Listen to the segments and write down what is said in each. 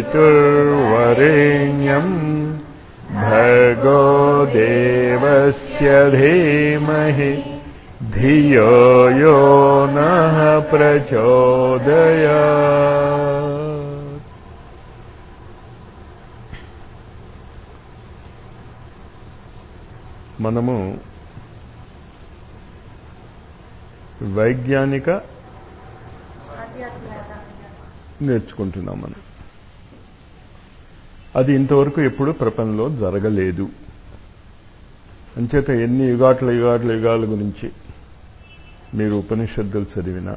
पितुर्वरेण्यम् भर्गो देवस्य धीमहि धियो यो नः प्रचोदयात् మనము వైజ్ఞానిక నేర్చుకుంటున్నాం మనం అది ఇంతవరకు ఎప్పుడు ప్రపంచంలో జరగలేదు అంచేత ఎన్ని యుగాట్ల యుగాట్ల యుగాల గురించి మీరు ఉపనిషత్తులు చదివినా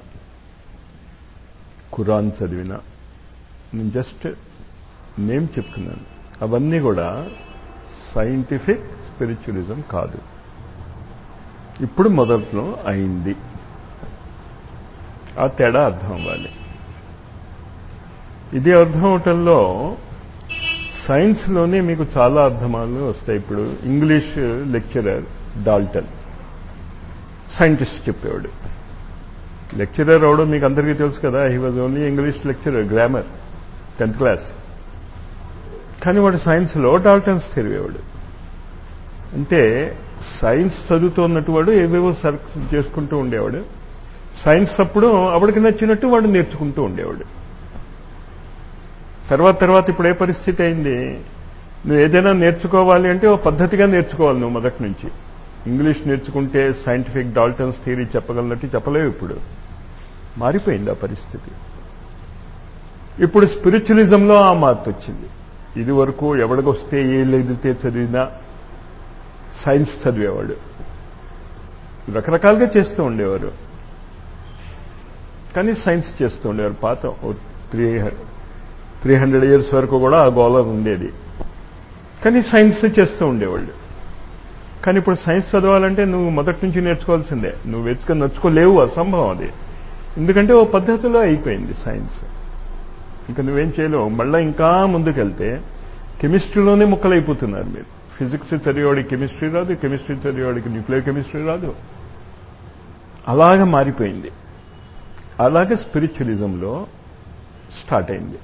ఖురాన్ చదివినా నేను జస్ట్ నేమ్ చెప్తున్నాను అవన్నీ కూడా సైంటిఫిక్ స్పిరిచువలిజం కాదు ఇప్పుడు మొదట్లో అయింది ఆ తేడా అర్థం అవ్వాలి ఇది అర్థం అవటంలో సైన్స్లోనే మీకు చాలా అర్థమాలు వస్తాయి ఇప్పుడు ఇంగ్లీష్ లెక్చరర్ డాల్టన్ సైంటిస్ట్ చెప్పేవాడు లెక్చరర్ అవడం మీకు అందరికీ తెలుసు కదా he was only English lecturer grammar tenth class కానీ వాడు సైన్స్లో డాల్టన్స్ తెరివేవాడు అంటే సైన్స్ చదువుతున్నట్టు వాడు ఏవేవో సర్చ్ చేసుకుంటూ ఉండేవాడు సైన్స్ అప్పుడు ఆవిడకి నచ్చినట్టు వాడు నేర్చుకుంటూ ఉండేవాడు తర్వాత తర్వాత ఇప్పుడు ఏ పరిస్థితి అయింది నువ్వు ఏదైనా నేర్చుకోవాలి అంటే ఓ పద్ధతిగా నేర్చుకోవాలి నువ్వు మొదటి నుంచి ఇంగ్లీష్ నేర్చుకుంటే సైంటిఫిక్ డాల్టన్స్ థియరీ చెప్పగలనట్టు చెప్పలేవు ఇప్పుడు మారిపోయింది ఆ పరిస్థితి ఇప్పుడు స్పిరిచువలిజంలో ఆ మార్పు వచ్చింది ఇది వరకు ఎవడికొస్తే ఏ లేదితే చదివినా సైన్స్ చదివేవాడు రకరకాలుగా చేస్తూ ఉండేవారు కానీ సైన్స్ చేస్తూ ఉండేవారు పాత త్రీ త్రీ హండ్రెడ్ ఇయర్స్ వరకు కూడా ఆ గోళ ఉండేది కానీ సైన్స్ చేస్తూ ఉండేవాళ్ళు కానీ ఇప్పుడు సైన్స్ చదవాలంటే నువ్వు మొదటి నుంచి నేర్చుకోవాల్సిందే నువ్వు వెతుకొని నచ్చుకోలేవు అసంభవం అది ఎందుకంటే ఓ పద్ధతిలో అయిపోయింది సైన్స్ ఇంకా నువ్వేం చేయలేవు మళ్ళీ ఇంకా ముందుకెళ్తే కెమిస్ట్రీలోనే ముక్కలైపోతున్నారు మీరు ఫిజిక్స్ చదివేవాడికి కెమిస్ట్రీ రాదు కెమిస్ట్రీ చదివేవాడికి న్యూక్లియర్ కెమిస్ట్రీ రాదు అలాగ మారిపోయింది అలాగే స్పిరిచువలిజంలో స్టార్ట్ అయింది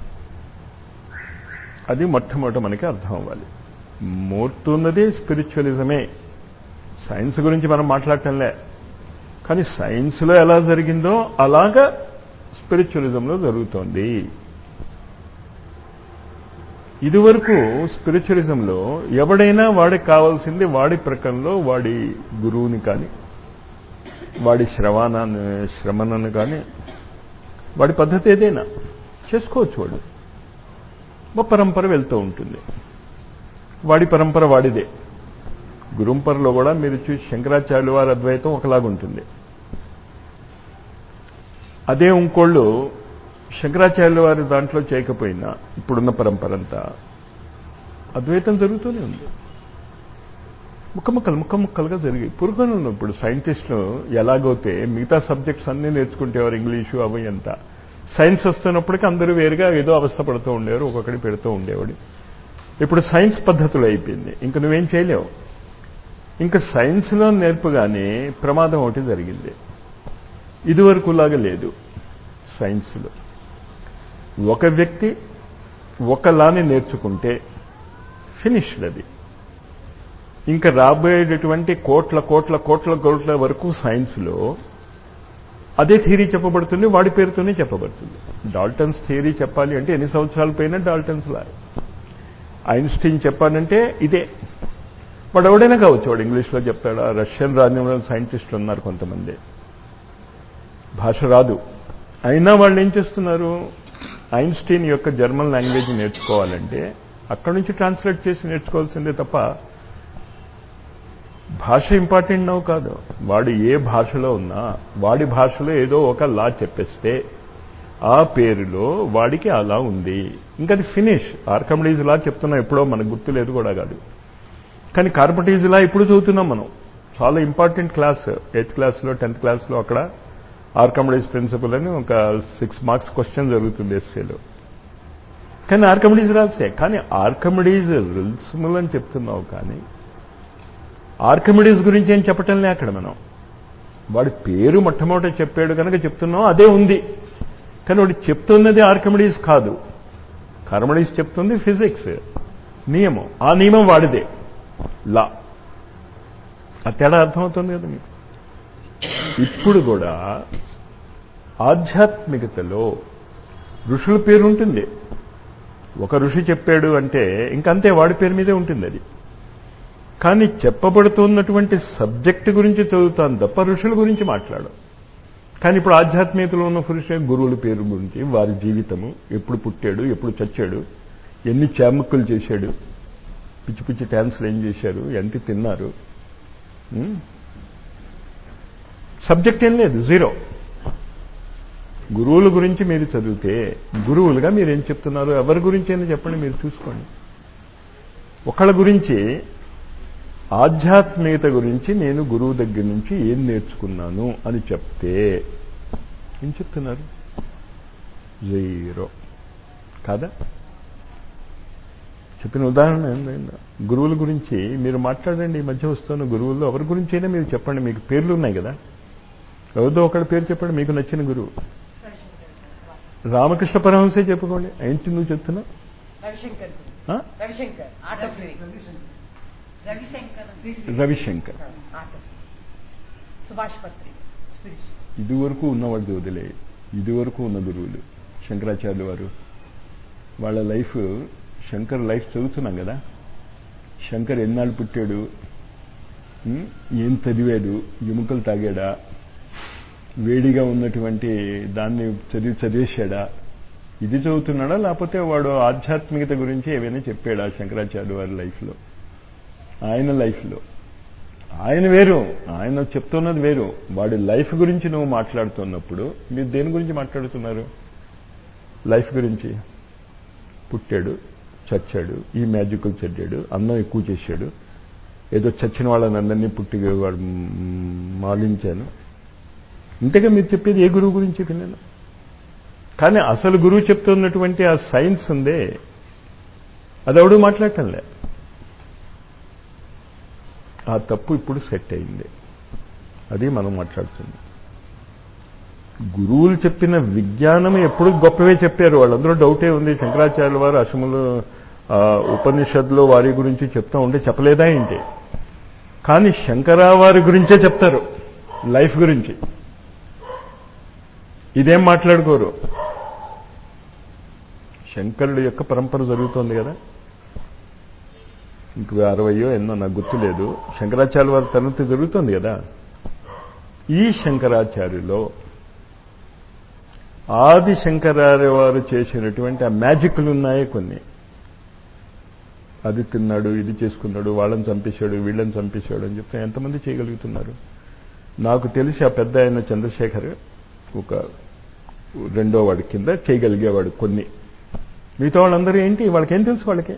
అది మొట్టమొదట మనకి అర్థం అవ్వాలి మూర్తున్నది స్పిరిచువలిజమే సైన్స్ గురించి మనం మాట్లాడటంలే కానీ సైన్స్లో ఎలా జరిగిందో అలాగా స్పిరిచువలిజంలో జరుగుతోంది ఇదివరకు స్పిరిచువలిజంలో ఎవడైనా వాడికి కావాల్సింది వాడి ప్రకంలో వాడి గురువుని కానీ వాడి శ్రవణాన్ని శ్రమణను కానీ వాడి పద్ధతి ఏదైనా చేసుకోవచ్చు వాడు మా పరంపర వెళ్తూ ఉంటుంది వాడి పరంపర వాడిదే గురుంపరలో కూడా మీరు చూసి శంకరాచార్యుల వారి అద్వైతం ఒకలాగుంటుంది అదే ఇంకోళ్ళు శంకరాచార్యుల వారి దాంట్లో చేయకపోయినా ఇప్పుడున్న పరంపర అంతా అద్వైతం జరుగుతూనే ఉంది ముక్కముక్కలు ముక్కముక్కలుగా జరిగాయి పురుగనులు ఇప్పుడు సైంటిస్టులు ఎలాగైతే మిగతా సబ్జెక్ట్స్ అన్నీ నేర్చుకుంటేవారు ఇంగ్లీషు అవి అంతా సైన్స్ వస్తున్నప్పటికీ అందరూ వేరుగా ఏదో అవస్థ పడుతూ ఉండేవారు ఒక్కొక్కటి పెడుతూ ఉండేవాడు ఇప్పుడు సైన్స్ పద్ధతులు అయిపోయింది ఇంక నువ్వేం చేయలేవు ఇంకా సైన్స్లో నేర్పుగానే ప్రమాదం ఒకటి జరిగింది ఇదివరకులాగా లేదు సైన్స్లో ఒక వ్యక్తి ఒకలాని నేర్చుకుంటే ఫినిష్డ్ అది ఇంకా రాబోయేటటువంటి కోట్ల కోట్ల కోట్ల కోట్ల వరకు సైన్స్లో అదే థియరీ చెప్పబడుతుంది వాడి పేరుతోనే చెప్పబడుతుంది డాల్టన్స్ థియరీ చెప్పాలి అంటే ఎన్ని సంవత్సరాల పైన డాల్టన్స్ లా ఐన్స్టీన్ చెప్పానంటే ఇదే వాడు ఎవడైనా కావచ్చు వాడు ఇంగ్లీష్లో చెప్తాడా రష్యన్ రాజ్యంలో సైంటిస్టులు ఉన్నారు కొంతమంది భాష రాదు అయినా వాళ్ళు ఏం చేస్తున్నారు ఐన్స్టీన్ యొక్క జర్మన్ లాంగ్వేజ్ నేర్చుకోవాలంటే అక్కడి నుంచి ట్రాన్స్లేట్ చేసి నేర్చుకోవాల్సిందే తప్ప భాష ఇంపార్టెంట్ నవ్వు కాదు వాడు ఏ భాషలో ఉన్నా వాడి భాషలో ఏదో ఒక లా చెప్పేస్తే ఆ పేరులో వాడికి అలా ఉంది ఇంకా అది ఫినిష్ ఆర్కమిడీస్ లా చెప్తున్నా ఎప్పుడో మనకు గుర్తులేదు కూడా కాదు కానీ కార్పటీజ్ లా ఇప్పుడు చదువుతున్నాం మనం చాలా ఇంపార్టెంట్ క్లాస్ ఎయిత్ క్లాస్లో టెన్త్ క్లాస్లో అక్కడ ఆర్కమిడీస్ ప్రిన్సిపల్ అని ఒక సిక్స్ మార్క్స్ క్వశ్చన్ జరుగుతుంది ఎస్సేలో కానీ ఆర్కమిడీస్ రాసే కానీ ఆర్కమిడీస్ రిల్స్ముల్ అని చెప్తున్నావు కానీ ఆర్కమిడీస్ గురించి ఏం చెప్పటంలే అక్కడ మనం వాడి పేరు మొట్టమొదట చెప్పాడు కనుక చెప్తున్నాం అదే ఉంది కానీ వాడు చెప్తున్నది ఆర్కమిడీస్ కాదు హార్మోనిక్స్ చెప్తుంది ఫిజిక్స్ నియమం ఆ నియమం వాడిదే లా ఆ తేడా అర్థమవుతుంది కదా మీకు ఇప్పుడు కూడా ఆధ్యాత్మికతలో ఋషుల పేరు ఉంటుంది ఒక ఋషి చెప్పాడు అంటే ఇంకంతే వాడి పేరు మీదే ఉంటుంది అది కానీ చెప్పబడుతున్నటువంటి సబ్జెక్ట్ గురించి చదువుతాను తప్ప ఋషుల గురించి మాట్లాడు కానీ ఇప్పుడు ఆధ్యాత్మికతలో ఉన్న పురుషుల గురువుల పేరు గురించి వారి జీవితము ఎప్పుడు పుట్టాడు ఎప్పుడు చచ్చాడు ఎన్ని చాముక్కులు చేశాడు పిచ్చి పిచ్చి డ్యాన్స్లు ఏం చేశారు ఎంత తిన్నారు సబ్జెక్ట్ ఏం లేదు జీరో గురువుల గురించి మీరు చదివితే గురువులుగా మీరు ఏం చెప్తున్నారు ఎవరి గురించి అయినా చెప్పండి మీరు చూసుకోండి ఒకళ్ళ గురించి ఆధ్యాత్మికత గురించి నేను గురువు దగ్గర నుంచి ఏం నేర్చుకున్నాను అని చెప్తే ఏం చెప్తున్నారు జీరో కాదా చెప్పిన ఉదాహరణ ఏంటంటే గురువుల గురించి మీరు మాట్లాడండి ఈ మధ్య వస్తున్న గురువుల్లో ఎవరి గురించి అయినా మీరు చెప్పండి మీకు పేర్లు ఉన్నాయి కదా ఎవరిదో ఒకళ్ళ పేరు చెప్పండి మీకు నచ్చిన గురువు రామకృష్ణ పరమహంసే చెప్పుకోండి ఏంటి నువ్వు చెప్తున్నావు రవిశంకర్ ఆ? Ravishankar art of living Ravishankar Ravishankar art of Subhash Patri spiritual ఇదివరకు ఉన్నవాడిది వదిలే ఇదివరకు ఉన్న గురువులు శంకరాచార్యులు వారు వాళ్ళ లైఫ్ శంకర్ లైఫ్ చదువుతున్నాం కదా శంకర్ ఎన్నాళ్ళు పుట్టాడు ఉం? ఏం చదివాడు ఎముకలు తాగాడా వేడిగా ఉన్నటువంటి దాన్ని చదివి చదివేశాడా ఇది చదువుతున్నాడా లేకపోతే వాడు ఆధ్యాత్మికత గురించి ఏమైనా చెప్పాడా శంకరాచార్య వారి లైఫ్లో ఆయన లైఫ్లో ఆయన వేరు ఆయన చెప్తున్నది వేరు వాడి లైఫ్ గురించి నువ్వు మాట్లాడుతున్నప్పుడు మీరు దేని గురించి మాట్లాడుతున్నారు లైఫ్ గురించి పుట్టాడు చచ్చాడు ఈ మ్యాజికల్ చదివాడు అన్నం ఎక్కువ చేశాడు ఏదో చచ్చిన వాళ్ళని అందరినీ పుట్టి వాడు మాలించాను ఇంతగా మీరు చెప్పేది ఏ గురువు గురించి విన్నాను కానీ అసలు గురువు చెప్తున్నటువంటి ఆ సైన్స్ ఉందే అది ఎవడు మాట్లాడటంలే ఆ తప్పు ఇప్పుడు సెట్ అయింది అది మనం మాట్లాడుతుంది గురువులు చెప్పిన విజ్ఞానం ఎప్పుడు గొప్పవే చెప్పారు వాళ్ళందరూ డౌటే ఉంది శంకరాచార్యుల వారు అసములు ఉపనిషత్తులో వారి గురించి చెప్తా ఉంటే చెప్పలేదా ఏంటి కానీ శంకరా వారి గురించే చెప్తారు లైఫ్ గురించి ఇదేం మాట్లాడుకోరు శంకరుడు యొక్క పరంపర జరుగుతోంది కదా ఇంక అరవయో ఎన్నో నాకు గుర్తులేదు శంకరాచార్య వారి తరగతి జరుగుతుంది కదా ఈ శంకరాచార్యులో ఆది శంకరార్య వారు చేసినటువంటి ఆ మ్యాజిక్లు ఉన్నాయే కొన్ని అది తిన్నాడు ఇది చేసుకున్నాడు వాళ్ళని చంపేశాడు వీళ్ళని చంపేశాడు అని చెప్తే ఎంతమంది చేయగలుగుతున్నారు నాకు తెలిసి ఆ పెద్ద ఆయన చంద్రశేఖర్ ఒక రెండో వాడి కింద చేయగలిగేవాడు కొన్ని మిగతా వాళ్ళందరూ ఏంటి వాళ్ళకేం తెలుసు వాళ్ళకి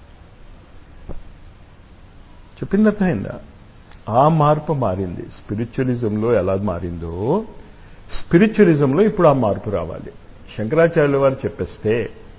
చెప్పింది అర్థమైందా ఆ మార్పు మారింది స్పిరిచువలిజంలో ఎలా మారిందో స్పిరిచువలిజంలో ఇప్పుడు ఆ మార్పు రావాలి శంకరాచార్యుల వారు చెప్పేస్తే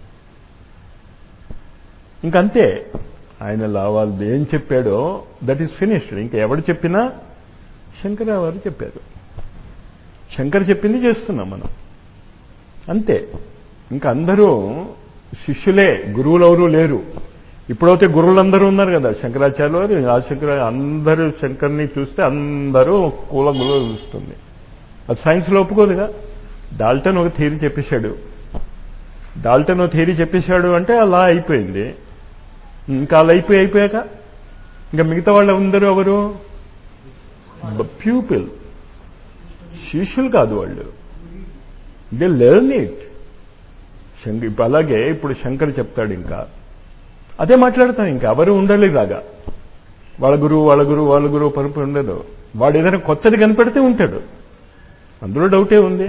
ఇంకంతే ఆయన లావాలు ఏం చెప్పాడో దట్ ఈస్ ఫినిష్డ్ ఇంకా ఎవడు చెప్పినా శంకర వారు చెప్పారు శంకర్ చెప్పింది చేస్తున్నాం మనం అంతే ఇంకా అందరూ శిష్యులే గురువులు ఎవరూ లేరు ఇప్పుడైతే గురువులందరూ ఉన్నారు కదా శంకరాచార్య వారు ఆ శంకర అందరూ శంకర్ని చూస్తే అందరూ కూల గుల చూస్తుంది అది సైన్స్లో ఒప్పుకోదుగా డాల్టన్ ఒక థియరీ చెప్పేశాడు డాల్టన్ ఒక థియరీ చెప్పేశాడు అంటే అలా అయిపోయింది ఇంకా అలా అయిపోయి అయిపోయాక ఇంకా మిగతా వాళ్ళు అందరూ ఎవరు ప్యూపిల్ శిష్యులు కాదు వాళ్ళు దే లెర్న్ ఇట్ శంకర్ ఇప్పుడు అలాగే ఇప్పుడు శంకర్ చెప్తాడు ఇంకా అదే మాట్లాడతాం ఇంకా ఎవరు ఉండాలి రాగా వాళ్ళ గురువు వాళ్ళ గురువు వాళ్ళ గురువు పరుపు ఉండదు వాడు ఏదైనా కొత్తది కనిపెడితే ఉంటాడు అందులో డౌటే ఉంది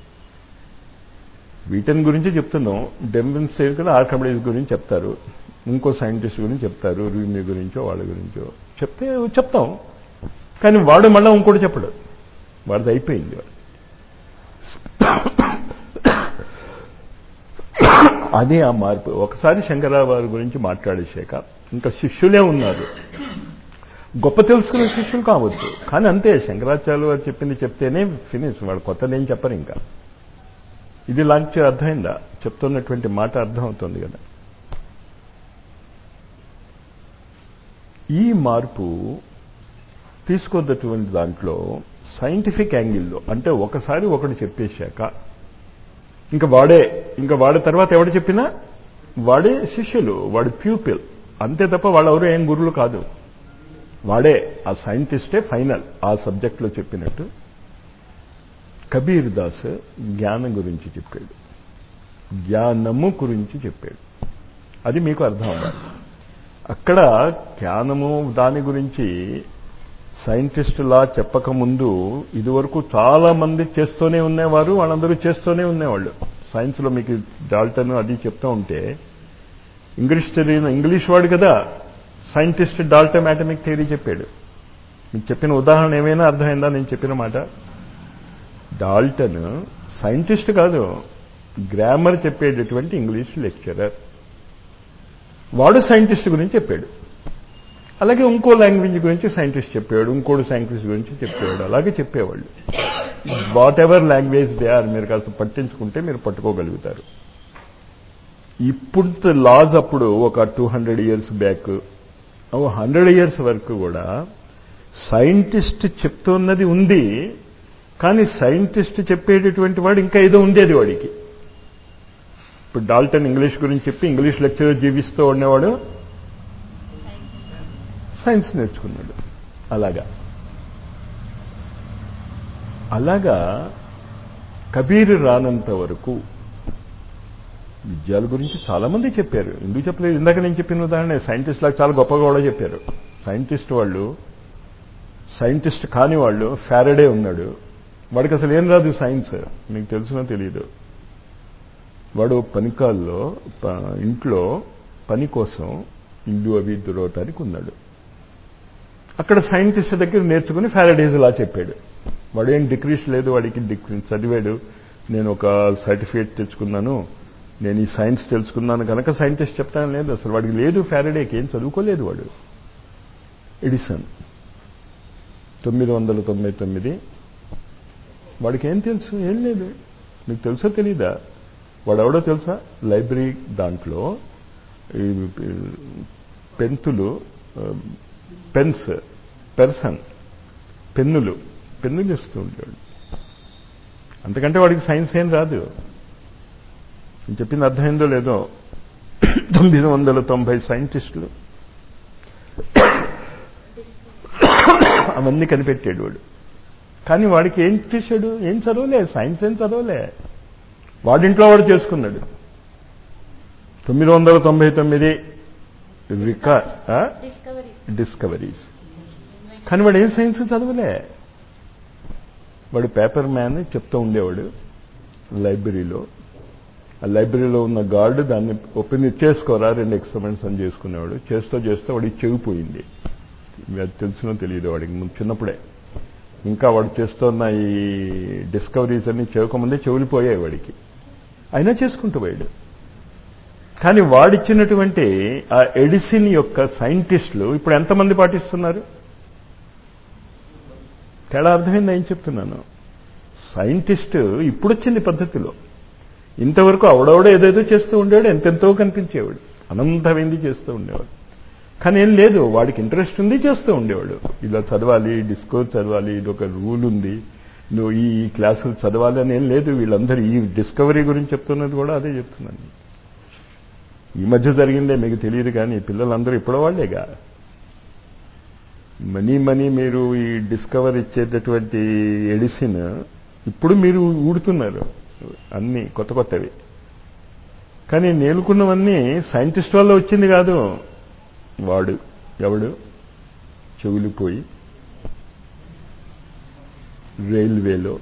వీటన్ గురించి చెప్తున్నాం డెంబిన్స్ కూడా ఆర్కమిడీస్ గురించి చెప్తారు ఇంకో సైంటిస్ట్ గురించి చెప్తారు రూమి గురించో వాళ్ళ గురించో చెప్తే చెప్తాం కానీ వాడు మళ్ళీ ఇంకోటి చెప్పడు వాడిది అయిపోయింది వాడు అదే ఆ మార్పు ఒకసారి శంకరరావు వారి గురించి మాట్లాడేశాక ఇంకా శిష్యులే ఉన్నారు గొప్ప తెలుసుకునే శిష్యులు కావచ్చు కానీ అంతే శంకరాచార్య వారు చెప్పింది చెప్తేనే ఫినిష్ వాడు కొత్తది ఏం చెప్పరు ఇంకా ఇది లాంచ్ అర్థమైందా చెప్తున్నటువంటి మాట అర్థం అవుతుంది కదా ఈ మార్పు తీసుకొద్దటువంటి దాంట్లో సైంటిఫిక్ యాంగిల్లో అంటే ఒకసారి ఒకటి చెప్పేశాక ఇంకా వాడే ఇంకా వాడి తర్వాత ఎవడు చెప్పినా వాడే శిష్యులు వాడి ప్యూపిల్ అంతే తప్ప వాళ్ళెవరూ ఏం గురువులు కాదు వాడే ఆ సైంటిస్టే ఫైనల్ ఆ సబ్జెక్ట్లో చెప్పినట్టు కబీర్ దాస్ జ్ఞానం గురించి చెప్పాడు జ్ఞానము గురించి చెప్పాడు అది మీకు అర్థం అవ్వాలి అక్కడ జ్ఞానము దాని గురించి సైంటిస్టులా చెప్పకముందు ఇదివరకు చాలా మంది చేస్తూనే ఉండేవారు వాళ్ళందరూ చేస్తూనే ఉండేవాళ్ళు సైన్స్లో మీకు డాల్టన్ అది చెప్తూ ఉంటే ఇంగ్లీష్ తెలియని ఇంగ్లీష్ వాడు కదా సైంటిస్ట్ డాల్టన్ మ్యాటమిక్ థియరీ చెప్పాడు మీకు చెప్పిన ఉదాహరణ ఏమైనా అర్థమైందా నేను చెప్పిన మాట డాల్టన్ సైంటిస్ట్ కాదు గ్రామర్ చెప్పేటటువంటి ఇంగ్లీష్ లెక్చరర్ వాడు సైంటిస్ట్ గురించి చెప్పాడు అలాగే ఇంకో లాంగ్వేజ్ గురించి సైంటిస్ట్ చెప్పాడు ఇంకోటి సైంటిస్ట్ గురించి చెప్పాడు అలాగే చెప్పేవాళ్ళు whatever language they are మీరు కాస్త పట్టించుకుంటే మీరు పట్టుకోగలుగుతారు ఇప్పుడు లాస్ అప్పుడు ఒక two hundred years back hundred years వరకు కూడా సైంటిస్ట్ చెప్తున్నది ఉంది కానీ సైంటిస్ట్ చెప్పేటటువంటి వాడు ఇంకా ఏదో ఉండేది వాడికి ఇప్పుడు డాల్టన్ ఇంగ్లీష్ గురించి చెప్పి ఇంగ్లీష్ లెక్చరర్ జీవిస్తూ ఉండేవాడు సైన్స్ నేర్చుకున్నాడు అలాగా అలాగా కబీర్ రానంత వరకు విద్యాల గురించి చాలా మంది చెప్పారు ఎందుకు చెప్పలేదు ఇందాక నేను చెప్పిన ఉదాహరణ సైంటిస్ట్ లాగా చాలా గొప్పగా కూడా చెప్పారు సైంటిస్ట్ వాళ్ళు సైంటిస్ట్ కాని వాళ్ళు ఫారడే ఉన్నాడు వాడికి అసలు ఏం రాదు సైన్స్ మీకు తెలుసునో తెలియదు వాడు పనికాల్లో ఇంట్లో పని కోసం ఇల్లు అవి దురవటానికి ఉన్నాడు అక్కడ సైంటిస్ట్ దగ్గర నేర్చుకుని ఫారడేజ్ లా చెప్పాడు వాడు ఏం డిక్రీస్ లేదు వాడికి డిక్రీ చదివాడు నేను ఒక సర్టిఫికేట్ తెచ్చుకున్నాను నేను ఈ సైన్స్ తెలుసుకున్నాను కనుక సైంటిస్ట్ చెప్తాను లేదు అసలు వాడికి లేదు ఫారడేకి ఏం చదువుకోలేదు వాడు ఎడిసన్ తొమ్మిది వందల తొంభై తొమ్మిది వాడికి ఏం తెలుసు ఏం లేదు మీకు తెలుసో తెలీదా వాడెవడో తెలుసా లైబ్రరీ దాంట్లో పెన్తులు పెన్స్ పెర్సన్ పెన్నులు పెన్నులు ఇస్తూ ఉంటాడు అంతకంటే వాడికి సైన్స్ ఏం రాదు నేను చెప్పింది అర్థమైందో లేదో తొమ్మిది వందల తొంభై సైంటిస్టులు అవన్నీ కనిపెట్టాడు వాడు కానీ వాడికి ఏం చేశాడు ఏం చదవలే సైన్స్ ఏం చదవలే వాడింట్లో వాడు చేసుకున్నాడు తొమ్మిది వందల తొంభై తొమ్మిది రికా డిస్కవరీస్ కానీ వాడు ఏం సైన్స్ చదవలే వాడు పేపర్ మ్యాన్ చెప్తూ ఉండేవాడు లైబ్రరీలో ఆ లైబ్రరీలో ఉన్న గార్డు దాన్ని ఓపెన్ చేసుకోరా రెండు ఎక్స్పెరిమెంట్స్ అని చేసుకునేవాడు చేస్తూ చేస్తూ వాడికి చెవిపోయింది అది తెలిసినో తెలియదు వాడికి చిన్నప్పుడే ఇంకా వాడు చేస్తున్న ఈ డిస్కవరీస్ అన్ని చేయకముందే చెవులిపోయాయి వాడికి అయినా చేసుకుంటూ పోయాడు కానీ వాడిచ్చినటువంటి ఆ ఎడిసిన్ యొక్క సైంటిస్టులు ఇప్పుడు ఎంతమంది పాటిస్తున్నారు తేడా అర్థమైంది ఏం చెప్తున్నాను సైంటిస్ట్ ఇప్పుడు వచ్చింది పద్ధతిలో ఇంతవరకు అవడవడ ఏదేదో చేస్తూ ఉండేవాడు ఎంతెంతో కనిపించేవాడు అనంతమైంది చేస్తూ ఉండేవాడు కానీ ఏం లేదు వాడికి ఇంట్రెస్ట్ ఉంది చేస్తూ ఉండేవాడు ఇలా చదవాలి డిస్కోర్ చదవాలి ఇది ఒక రూల్ ఉంది నువ్వు ఈ క్లాసులు చదవాలి అని ఏం లేదు వీళ్ళందరూ ఈ డిస్కవరీ గురించి చెప్తున్నది కూడా అదే చెప్తున్నాను ఈ మధ్య జరిగిందే మీకు తెలియదు కానీ పిల్లలందరూ ఇప్పుడు వాళ్ళేగా మనీ మనీ మీరు ఈ డిస్కవర్ ఇచ్చేటటువంటి ఎడిసిన్ ఇప్పుడు మీరు ఊడుతున్నారు అన్నీ కొత్త కొత్తవి కానీ నేర్చుకున్నవన్నీ సైంటిస్ట్ వల్ల వచ్చింది కాదు వాడు ఎవడు చెవులిపోయి రైల్వేలో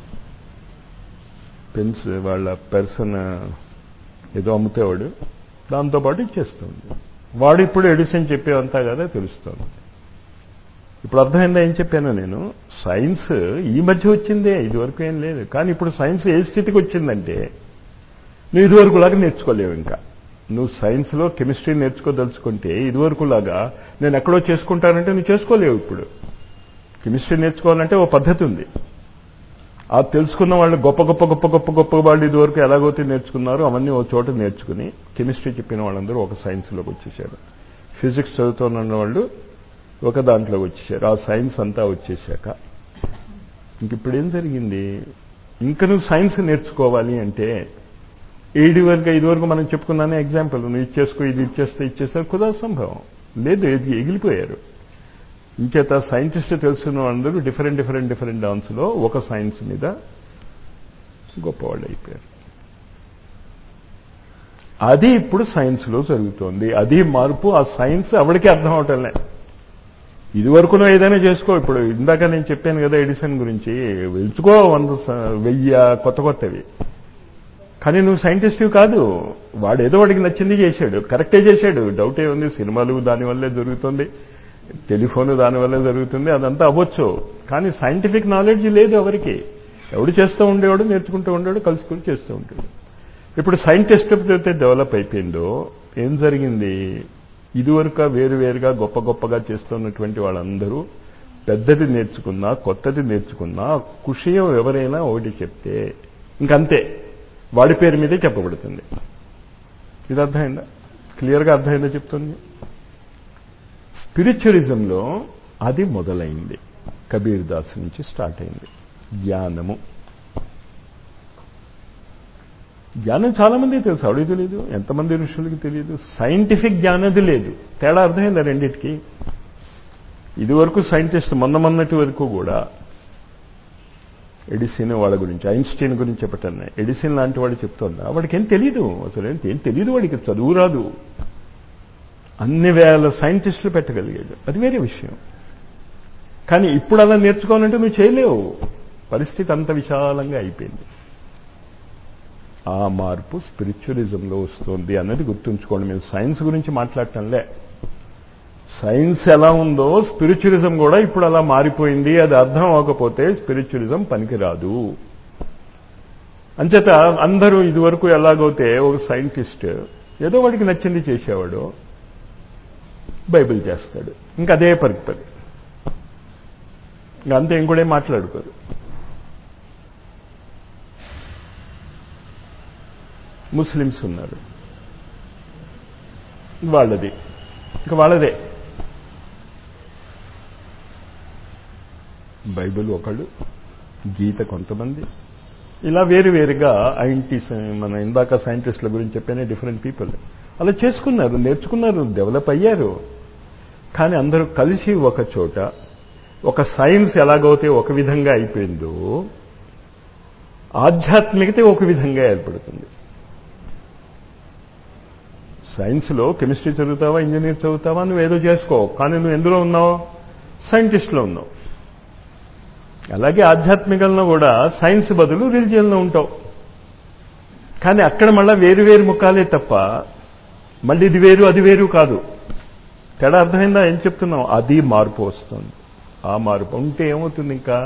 పెన్స్ వాళ్ళ పర్సన్ ఏదో అమ్ముతేవాడు దాంతోపాటు ఇచ్చేస్తుంది వాడు ఇప్పుడు ఎడిషన్ చెప్పేవంతా కదా తెలుస్తుంది ఇప్పుడు అర్థమైందా ఏం చెప్పాను నేను సైన్స్ ఈ మధ్య వచ్చిందే ఇదివరకు ఏం లేదు కానీ ఇప్పుడు సైన్స్ ఏ స్థితికి వచ్చిందంటే నువ్వు ఇదివరకు లాగా నేర్చుకోలేవు ఇంకా నువ్వు సైన్స్లో కెమిస్ట్రీ నేర్చుకోదలుచుకుంటే ఇదివరకు లాగా నేను ఎక్కడో చేసుకుంటానంటే నువ్వు చేసుకోలేవు ఇప్పుడు కెమిస్ట్రీ నేర్చుకోవాలంటే ఓ పద్ధతి ఉంది ఆ తెలుసుకున్న వాళ్ళు గొప్ప గొప్ప గొప్ప గొప్ప గొప్ప వాళ్ళు ఇదివరకు ఎలాగైతే నేర్చుకున్నారో అవన్నీ ఓ చోట నేర్చుకుని కెమిస్ట్రీ చెప్పిన వాళ్ళందరూ ఒక సైన్స్లోకి వచ్చేసారు ఫిజిక్స్ చదువుతున్న వాళ్ళు ఒక దాంట్లో వచ్చేసారు ఆ సైన్స్ అంతా వచ్చేసాక ఇంక ఇప్పుడు ఏం జరిగింది ఇంకా నువ్వు సైన్స్ నేర్చుకోవాలి అంటే ఏడు వరకు ఐదు వరకు మనం చెప్పుకున్నానే ఎగ్జాంపుల్ నువ్వు ఇచ్చేసుకో ఇది ఇచ్చేస్తే ఇచ్చేస్తారు కుదా సంభవం లేదు ఎగి- ఎగిలిపోయారు ఇంచేత సైంటిస్ట్ తెలుసున్న వాళ్ళందరూ డిఫరెంట్ డిఫరెంట్ డిఫరెంట్ డాన్స్లో ఒక సైన్స్ మీద గొప్పవాళ్ళు అయిపోయారు అది ఇప్పుడు సైన్స్లో జరుగుతోంది అది మార్పు ఆ సైన్స్ ఎవరికి అర్థం అవటంలే ఇది వరకు నువ్వు ఏదైనా చేసుకో ఇప్పుడు ఇందాక నేను చెప్పాను కదా ఎడిసన్ గురించి వెళ్తుకో వంద స- వెయ్యి కొత్త కొత్తవి కానీ నువ్వు సైంటిస్ట్ కాదు వాడు ఏదో వాడికి నచ్చింది చేశాడు కరెక్టే చేశాడు డౌటే ఉంది సినిమాలు దానివల్లే జరుగుతుంది టెలిఫోన్ దానివల్లే జరుగుతుంది అదంతా అవ్వచ్చు కానీ సైంటిఫిక్ నాలెడ్జ్ లేదు ఎవరికి ఎవడు చేస్తూ ఉండేవాడు నేర్చుకుంటూ ఉండేవాడు కలుసుకుని చేస్తూ ఉంటాడు ఇప్పుడు సైంటిస్ట్ ఎప్పుడైతే డెవలప్ అయిపోయిందో ఏం జరిగింది ఇదివరకు వేరు వేరుగా గొప్ప గొప్పగా చేస్తున్నటువంటి వాళ్ళందరూ పెద్దది నేర్చుకున్నా కొత్తది నేర్చుకున్నా కుషయం ఎవరైనా ఒకటి చెప్తే ఇంకంతే వాడి పేరు మీదే చెప్పబడుతుంది ఇది అర్థమైందా క్లియర్గా అర్థమైందా చెప్తుంది స్పిరిచువలిజంలో అది మొదలైంది కబీర్ దాస్ నుంచి స్టార్ట్ అయింది జ్ఞానము జ్ఞానం చాలా మంది తెలుసు అడిగి తెలియదు ఎంతమంది ఋషులకి తెలియదు సైంటిఫిక్ జ్ఞానది లేదు తేడా అర్థమైందా రెండింటికి ఇది వరకు సైంటిస్ట్ మొన్న మొన్నటి వరకు కూడా ఎడిసిన్ వాళ్ళ గురించి ఐన్స్టీన్ గురించి చెప్పటన్నా ఎడిసిన్ లాంటి వాడు చెప్తున్నా వాడికి ఏం తెలియదు అసలు ఏం ఏం తెలియదు వాడికి చదువు రాదు అన్ని వేల సైంటిస్టులు పెట్టగలిగాడు అది వేరే విషయం కానీ ఇప్పుడు అలా నేర్చుకోవాలంటే నువ్వు చేయలేవు పరిస్థితి అంత విశాలంగా అయిపోయింది ఆ మార్పు స్పిరిచువలిజంలో వస్తుంది అన్నది గుర్తుంచుకోండి మేము సైన్స్ గురించి మాట్లాడటంలే సైన్స్ ఎలా ఉందో స్పిరిచువలిజం కూడా ఇప్పుడు అలా మారిపోయింది అది అర్థం అవ్వకపోతే స్పిరిచువలిజం పనికిరాదు అంచేత అందరూ ఇదివరకు ఎలాగైతే ఒక సైంటిస్ట్ ఏదో వాడికి నచ్చింది చేసేవాడు బైబిల్ చేస్తాడు ఇంకా అదే పరిపరి ఇంకా అంతే ఇంకోడే మాట్లాడుకోరు ముస్లిమ్స్ ఉన్నారు వాళ్ళది ఇంకా వాళ్ళదే బైబిల్ ఒకళ్ళు గీత కొంతమంది ఇలా వేరు వేరుగా ఐంటీ మన ఇందాక సైంటిస్టుల గురించి చెప్పానే డిఫరెంట్ పీపుల్ అలా చేసుకున్నారు నేర్చుకున్నారు డెవలప్ అయ్యారు కానీ అందరూ కలిసి ఒక చోట ఒక సైన్స్ ఎలాగైతే ఒక విధంగా అయిపోయిందో ఆధ్యాత్మికత ఒక విధంగా ఏర్పడుతుంది సైన్స్లో కెమిస్ట్రీ చదువుతావా ఇంజనీర్ చదువుతావా నువ్వు ఏదో చేసుకో కానీ నువ్వు ఎందులో ఉన్నావు సైంటిస్ట్లో ఉన్నావు అలాగే ఆధ్యాత్మికంలో కూడా సైన్స్ బదులు రిలిజియన్లో ఉంటావు కానీ అక్కడ మళ్ళీ వేరు వేరు ముఖాలే తప్ప మళ్ళీ ఇది వేరు అది వేరు కాదు తేడా అర్థమైందా ఏం చెప్తున్నావు అది మార్పు వస్తుంది ఆ మార్పు ఉంటే ఏమవుతుంది ఇంకా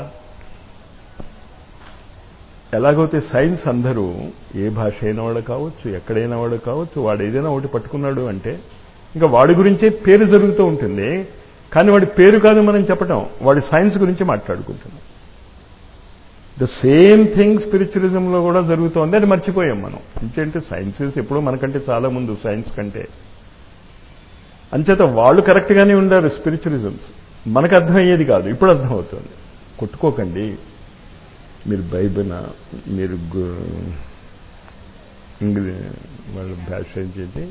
ఎలాగైతే సైన్స్ అందరూ ఏ భాష అయిన వాడు కావచ్చు ఎక్కడైనా వాడు కావచ్చు వాడు ఏదైనా ఒకటి పట్టుకున్నాడు అంటే ఇంకా వాడి గురించే పేరు జరుగుతూ ఉంటుంది కానీ వాడి పేరు కాదు మనం చెప్పటం వాడి సైన్స్ గురించి మాట్లాడుకుంటున్నాం ద సేమ్ థింగ్ స్పిరిచువలిజంలో కూడా జరుగుతోంది అది మర్చిపోయాం మనం ఇంకేంటి సైన్సెస్ ఎప్పుడూ మనకంటే చాలా ముందు సైన్స్ కంటే అంచేత వాళ్ళు కరెక్ట్గానే ఉండారు స్పిరిచువలిజమ్స్ మనకు అర్థమయ్యేది కాదు ఇప్పుడు అర్థమవుతుంది కొట్టుకోకండి మీరు బైబిల్ మీరు ఇంగ్లీష్ వాళ్ళ భాష ఏంటి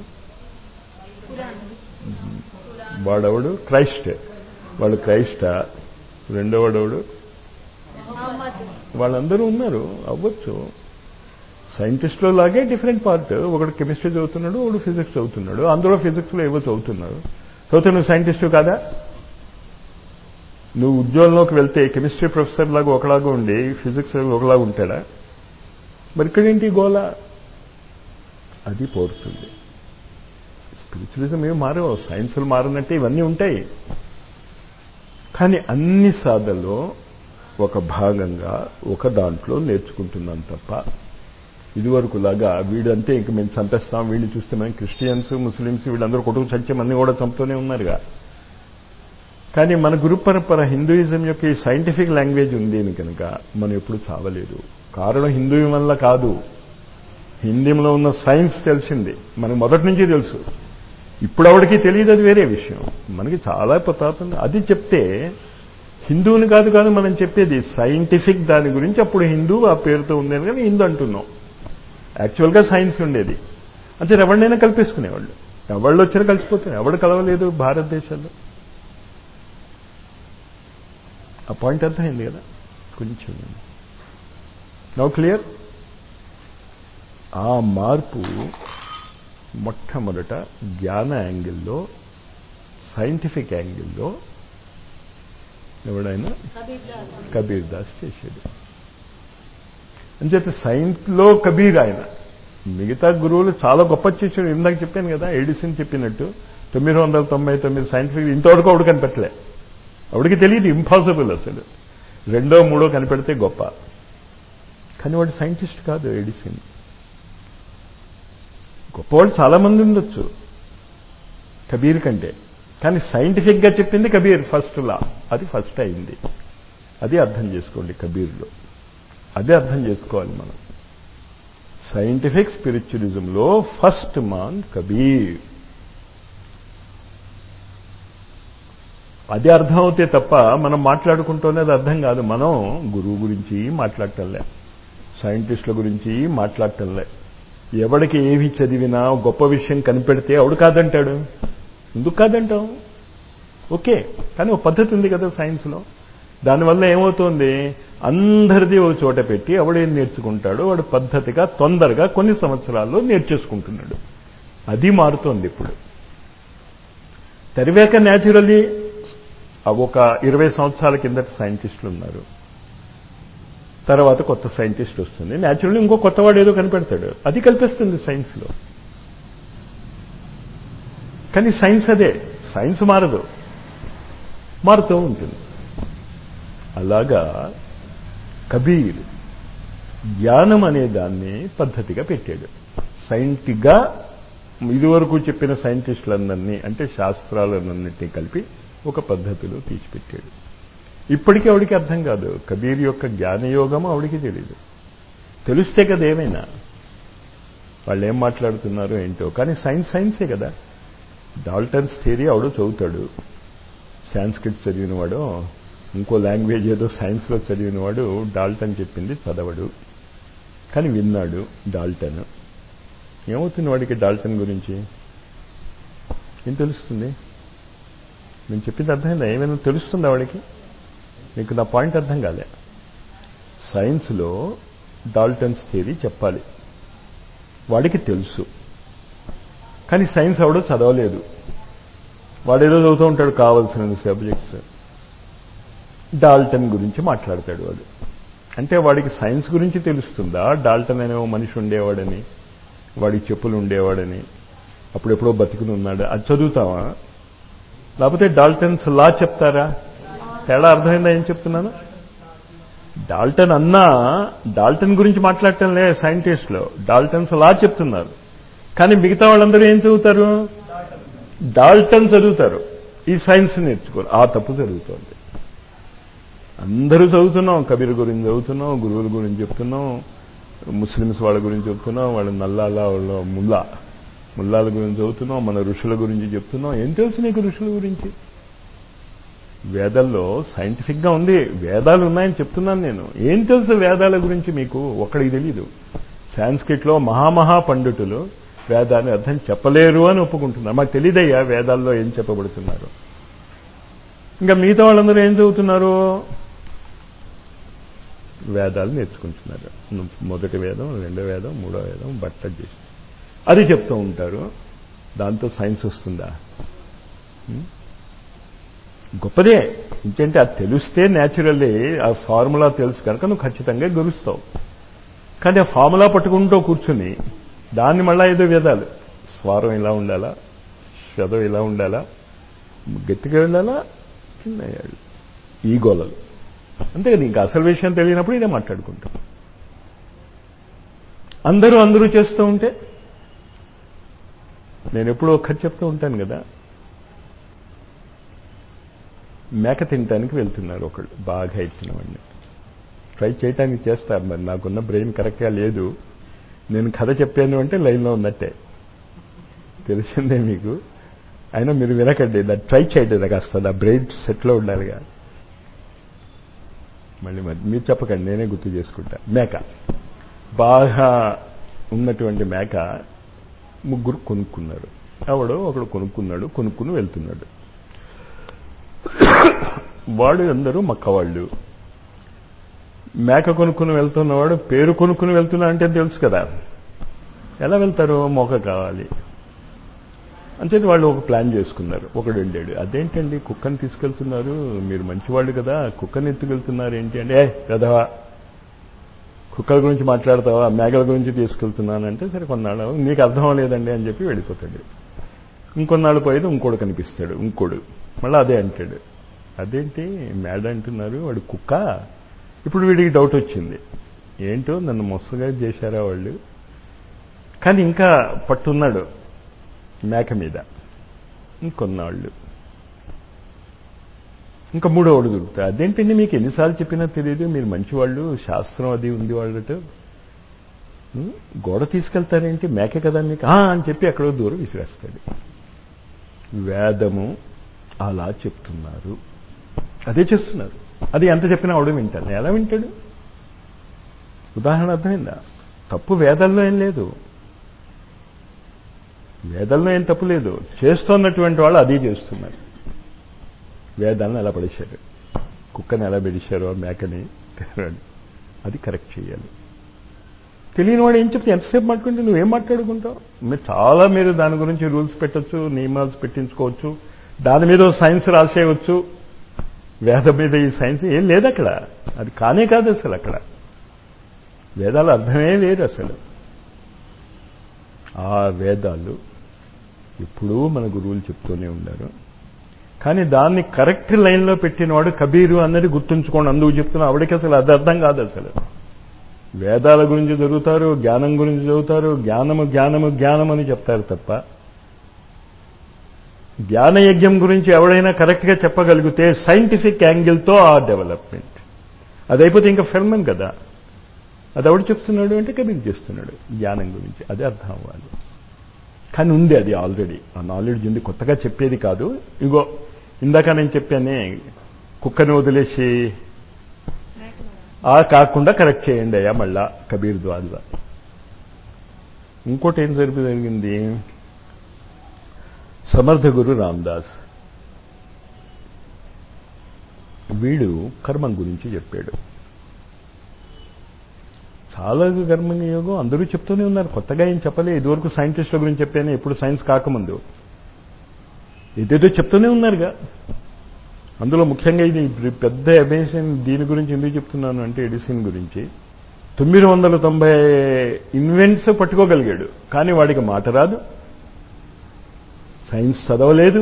వాడవడు క్రైస్ట్ వాడు క్రైస్ట రెండో వాడవడు వాళ్ళందరూ ఉన్నారు అవ్వచ్చు సైంటిస్ట్లో లాగే డిఫరెంట్ పార్ట్ ఒకడు కెమిస్ట్రీ చదువుతున్నాడు ఒకడు ఫిజిక్స్ చదువుతున్నాడు అందులో ఫిజిక్స్లో ఏవో చదువుతున్నాడు చదివితే నువ్వు సైంటిస్టు కాదా నువ్వు ఉద్యోగంలోకి వెళ్తే కెమిస్ట్రీ ప్రొఫెసర్ లాగా ఒకలాగా ఉండి ఫిజిక్స్ ఒకలాగా ఉంటాడా మరి ఇక్కడేంటి గోల అది పోరుతుంది స్పిరిచువలిజం ఏమి మారవు సైన్సులు మారినట్టే ఇవన్నీ ఉంటాయి కానీ అన్ని సాధనలో ఒక భాగంగా ఒక దాంట్లో నేర్చుకుంటున్నాం తప్ప ఇదివరకులాగా వీడంతే ఇంక మేము చంపేస్తాం వీళ్ళు చూస్తే మేము క్రిస్టియన్స్ ముస్లిమ్స్ వీళ్ళందరూ కొట్టుకు చంచే అన్ని కూడా చంపుతూనే ఉన్నారుగా కానీ మన గురు పరంపర హిందూయిజం యొక్క ఈ సైంటిఫిక్ లాంగ్వేజ్ ఉంది కనుక మనం ఎప్పుడు చావలేదు కారణం హిందూయిజం వల్ల కాదు హిందీలో ఉన్న సైన్స్ తెలిసింది మనకు మొదటి నుంచి తెలుసు ఇప్పుడు ఆవిడకి తెలియదు అది వేరే విషయం మనకి చాలా ప్రతాపం అది చెప్తే హిందువుని కాదు కాదు మనం చెప్పేది సైంటిఫిక్ దాని గురించి అప్పుడు హిందూ ఆ పేరుతో ఉండేది కానీ హిందూ అంటున్నాం యాక్చువల్గా సైన్స్ ఉండేది అంటే ఎవరినైనా కల్పేసుకునేవాళ్ళు ఎవళ్ళు వచ్చినా కలిసిపోతున్నారు ఎవడు కలవలేదు భారతదేశంలో ఆ పాయింట్ అర్థమైంది కదా కొంచెం నౌ క్లియర్ ఆ మార్పు మొట్టమొదట జ్ఞాన యాంగిల్లో సైంటిఫిక్ యాంగిల్లో ఎవడైనా కబీర్ దాస్ చేసేది అంచేత సైన్స్లో కబీర్ ఆయన మిగతా గురువులు చాలా గొప్ప చేశాడు ఇందాక చెప్పాను కదా ఎడిసిన్ చెప్పినట్టు తొమ్మిది వందల తొంభై తొమ్మిది సైంటిఫిక్ ఇంతవరకు ఆవిడ కనిపెట్టలే ఆవిడకి తెలియదు ఇంపాసిబుల్ అసలు రెండో మూడో కనిపెడితే గొప్ప కానీ వాడు సైంటిస్ట్ కాదు ఎడిసిన్ గొప్పవాళ్ళు చాలామంది ఉండొచ్చు కబీర్ కంటే కానీ సైంటిఫిక్గా చెప్పింది కబీర్ ఫస్ట్ లా అది ఫస్ట్ అయింది అది అర్థం చేసుకోండి కబీర్లో అదే అర్థం చేసుకోవాలి మనం సైంటిఫిక్ స్పిరిచువలిజంలో ఫస్ట్ మాన్ కబీర్ అది అర్థం అవుతే తప్ప మనం మాట్లాడుకుంటూనే అది అర్థం కాదు మనం గురువు గురించి మాట్లాడటంలే సైంటిస్టుల గురించి మాట్లాడటంలే ఎవడికి ఏమి చదివినా గొప్ప విషయం కనిపెడితే ఎవడు కాదంటాడు ఎందుకు కాదంటాం ఓకే కానీ ఒక పద్ధతి ఉంది కదా సైన్స్లో దానివల్ల ఏమవుతుంది అందరిది ఒక చోట పెట్టి ఎవడేం నేర్చుకుంటాడో వాడు పద్ధతిగా తొందరగా కొన్ని సంవత్సరాల్లో నేర్చేసుకుంటున్నాడు అది మారుతోంది ఇప్పుడు తెరివేక న్యాచురల్లీ ఒక ఇరవై సంవత్సరాల కిందట సైంటిస్టులు ఉన్నారు తర్వాత కొత్త సైంటిస్ట్ వస్తుంది న్యాచురల్లీ ఇంకో కొత్తవాడు ఏదో కనిపెడతాడు అది కల్పిస్తుంది సైన్స్లో కానీ సైన్స్ అదే సైన్స్ మారదు మారుతూ ఉంటుంది అలాగా కబీర్ జ్ఞానం అనే దాన్ని పద్ధతిగా పెట్టాడు సైంటిక్గా ఇదివరకు చెప్పిన సైంటిస్టులందరినీ అంటే శాస్త్రాలన్నింటినీ కలిపి ఒక పద్ధతిలో తీసిపెట్టాడు ఇప్పటికీ ఆవిడికి అర్థం కాదు కబీర్ యొక్క జ్ఞానయోగం ఆవిడికి తెలియదు తెలిస్తే కదా ఏమైనా వాళ్ళు ఏం మాట్లాడుతున్నారో ఏంటో కానీ సైన్స్ సైన్సే కదా డాల్టన్స్ థియరీ ఆవిడ చదువుతాడు సాంస్క్రిట్ చదివినవాడు ఇంకో లాంగ్వేజ్ ఏదో సైన్స్లో చదివినవాడు డాల్టన్ చెప్పింది చదవడు కానీ విన్నాడు డాల్టన్ ఏమవుతుంది వాడికి డాల్టన్ గురించి ఏం తెలుస్తుంది నేను చెప్పింది అర్థమైందా ఏమైనా తెలుస్తుందా వాడికి మీకు నా పాయింట్ అర్థం కాలే సైన్స్లో డాల్టన్స్ థియరీ చెప్పాలి వాడికి తెలుసు కానీ సైన్స్ ఎవడో చదవలేదు వాడేదో చదువుతూ ఉంటాడు కావాల్సిన సబ్జెక్ట్స్ డాల్టన్ గురించి మాట్లాడతాడు వాడు అంటే వాడికి సైన్స్ గురించి తెలుస్తుందా డాల్టన్ అనే ఓ మనిషి ఉండేవాడని వాడికి చెప్పులు ఉండేవాడని అప్పుడెప్పుడో బతికుని ఉన్నాడు అది చదువుతావా లేకపోతే డాల్టన్స్ లా చెప్తారా తేడా అర్థమైందా ఏం చెప్తున్నాను డాల్టన్ అన్నా డాల్టన్ గురించి మాట్లాడటం లే సైంటిస్టులు డాల్టన్స్ లా చెప్తున్నారు కానీ మిగతా వాళ్ళందరూ ఏం చదువుతారు డాల్టన్ చదువుతారు ఈ సైన్స్ నేర్చుకోరు ఆ తప్పు జరుగుతోంది అందరూ చదువుతున్నాం కబీర్ గురించి చదువుతున్నాం గురువుల గురించి చెప్తున్నాం ముస్లిమ్స్ వాళ్ళ గురించి చెప్తున్నాం వాళ్ళ నల్లాల వాళ్ళ ముల్లా ముల్లాల గురించి చదువుతున్నాం మన ఋషుల గురించి చెప్తున్నాం ఏం తెలుసు నీకు ఋషుల గురించి వేదాల్లో సైంటిఫిక్గా ఉంది వేదాలు ఉన్నాయని చెప్తున్నాను నేను ఏం తెలుసు వేదాల గురించి మీకు ఒక్కడికి తెలీదు సాంస్క్రిట్లో మహామహా పండితులు వేదాన్ని అర్థం చెప్పలేరు అని ఒప్పుకుంటున్నారు మాకు తెలియదయ్యా వేదాల్లో ఏం చెప్పబడుతున్నారు ఇంకా మిగతా వాళ్ళందరూ ఏం చదువుతున్నారు వేదాలు నేర్చుకుంటున్నారు మొదటి వేదం రెండో వేదం మూడో వేదం బట్ట చేసి అది చెప్తూ ఉంటారు దాంతో సైన్స్ వస్తుందా గొప్పదే ఇంకేంటే అది తెలిస్తే న్యాచురల్లీ ఆ ఫార్ములా తెలుసు కనుక నువ్వు ఖచ్చితంగా గెలుస్తావు కానీ ఆ ఫార్ములా పట్టుకుంటూ కూర్చుని దాన్ని మళ్ళా ఏదో వేదాలు స్వరం ఇలా ఉండాలా శ్వదం ఇలా ఉండాలా గట్టిగా ఉండాలా కింద ఈ గోలలు అంతే కదా ఇంకా అసలు విషయం తెలియనప్పుడు ఇదే మాట్లాడుకుంటాం అందరూ అందరూ చేస్తూ ఉంటే నేను ఎప్పుడూ ఒక్కటి చెప్తూ ఉంటాను కదా మేక తినటానికి వెళ్తున్నారు ఒకళ్ళు బాగా ఎత్తిన వాడిని ట్రై చేయటానికి చేస్తారు మరి నాకున్న బ్రెయిన్ కరెక్ట్గా లేదు నేను కథ చెప్పాను అంటే లైన్లో ఉన్నట్టే తెలిసిందే మీకు అయినా మీరు వినకండి దాన్ని ట్రై చేయండి నాకు వస్తుంది ఆ బ్రెయిన్ సెట్లో ఉండాలిగా మళ్ళీ మరి మీరు చెప్పకండి నేనే గుర్తు చేసుకుంటా మేక బాగా ఉన్నటువంటి మేక ముగ్గురు కొనుక్కున్నారు ఎవడో ఒకడు కొనుక్కున్నాడు కొనుక్కుని వెళ్తున్నాడు వాడు అందరూ మక్కవాళ్ళు మేక కొనుక్కుని వెళ్తున్నవాడు పేరు కొనుక్కుని వెళ్తున్నా అంటే తెలుసు కదా ఎలా వెళ్తారు మొక్క కావాలి అంచేది వాళ్ళు ఒక ప్లాన్ చేసుకున్నారు ఒకడు వెళ్ళాడు అదేంటండి కుక్కని తీసుకెళ్తున్నారు మీరు మంచివాళ్ళు కదా కుక్కని ఎత్తుకెళ్తున్నారు ఏంటి అంటే ఏ కదవా కుక్కల గురించి మాట్లాడతావా మేకల గురించి తీసుకెళ్తున్నానంటే సరే కొన్నాళ్ళు నీకు అర్థం అవ్వలేదండి అని చెప్పి వెళ్ళిపోతాడు ఇంకొన్నాళ్ళు పోయేది ఇంకోడు కనిపిస్తాడు ఇంకోడు మళ్ళీ అదే అంటాడు అదేంటి మేడ అంటున్నారు వాడు కుక్క ఇప్పుడు వీడికి డౌట్ వచ్చింది ఏంటో నన్ను మొసగా చేశారా వాళ్ళు కానీ ఇంకా పట్టున్నాడు మేక మీద ఇంకొన్నాళ్ళు ఇంకా మూడో వాడు దొరుకుతాయి అదేంటండి మీకు ఎన్నిసార్లు చెప్పినా తెలియదు మీరు మంచివాళ్ళు శాస్త్రం అది ఉంది వాళ్ళట గోడ తీసుకెళ్తారేంటి మేకే కదా మీకు "ఆ" అని చెప్పి ఎక్కడో దూరం విసిరేస్తాడు వేదము అలా చెప్తున్నారు అదే చేస్తున్నారు అది ఎంత చెప్పినా అవడం వింటాను ఎలా వింటాడు ఉదాహరణ అర్థమైందా తప్పు వేదాల్లో ఏం లేదు వేదాల్లో ఏం తప్పు లేదు చేస్తున్నటువంటి వాళ్ళు అదే చేస్తున్నారు వేదాలను ఎలా పడేశారు కుక్కని ఎలా పెడిశారో మేకని అది కరెక్ట్ చేయాలి తెలియని వాడు ఏం చెప్తే ఎంతసేపు మాట్లాడుకుంటే నువ్వేం మాట్లాడుకుంటావు మీరు చాలా మీరు దాని గురించి రూల్స్ పెట్టచ్చు నియమాలు పెట్టించుకోవచ్చు దాని మీద సైన్స్ రాసేయవచ్చు వేదం మీద ఈ సైన్స్ ఏం లేదు అక్కడ అది కానే కాదు అసలు అక్కడ వేదాల అర్థమే వేరు అసలు ఆ వేదాలు ఎప్పుడూ మన గురువులు చెప్తూనే ఉన్నారు కానీ దాన్ని కరెక్ట్ లైన్లో పెట్టినవాడు కబీరు అన్నది గుర్తుంచుకోండి అందుకు చెప్తున్నా ఆవిడకి అసలు అది అర్థం కాదు అసలు వేదాల గురించి చదువుతారు జ్ఞానం గురించి చదువుతారు జ్ఞానము జ్ఞానము జ్ఞానం అని చెప్తారు తప్ప జ్ఞానయజ్ఞం గురించి ఎవడైనా కరెక్ట్గా చెప్పగలిగితే సైంటిఫిక్ యాంగిల్తో ఆ డెవలప్మెంట్ అది అయిపోతే ఇంకా ఫెర్మన్ కదా అది ఎవడు చెప్తున్నాడు అంటే కబీర్ చేస్తున్నాడు జ్ఞానం గురించి అదే అర్థం అవ్వాలి కానీ ఉంది అది ఆల్రెడీ ఆ నాలెడ్జ్ ఉంది కొత్తగా చెప్పేది కాదు ఇగో ఇందాక నేను చెప్పానే కుక్కని వదిలేసి ఆ కాకుండా కరెక్ట్ చేయండి అయ్యా మళ్ళా కబీర్ ద్వారా ఇంకోటి ఏం జరిపి జరిగింది సమర్థ గురు రామ్దాస్ వీడు కర్మం గురించి చెప్పాడు చాలా కర్మ యోగం అందరూ చెప్తూనే ఉన్నారు కొత్తగా ఏం చెప్పలే ఇదివరకు సైంటిస్టుల గురించి చెప్పాను ఎప్పుడు సైన్స్ కాకముందు ఏదేదో చెప్తూనే ఉన్నారుగా అందులో ముఖ్యంగా ఇది పెద్ద అబేషన్ దీని గురించి ఎందుకు చెప్తున్నాను అంటే ఎడిసిన్ గురించి తొమ్మిది వందల తొంభై ఇన్వెంట్స్ పట్టుకోగలిగాడు కానీ వాడికి మాట రాదు సైన్స్ చదవలేదు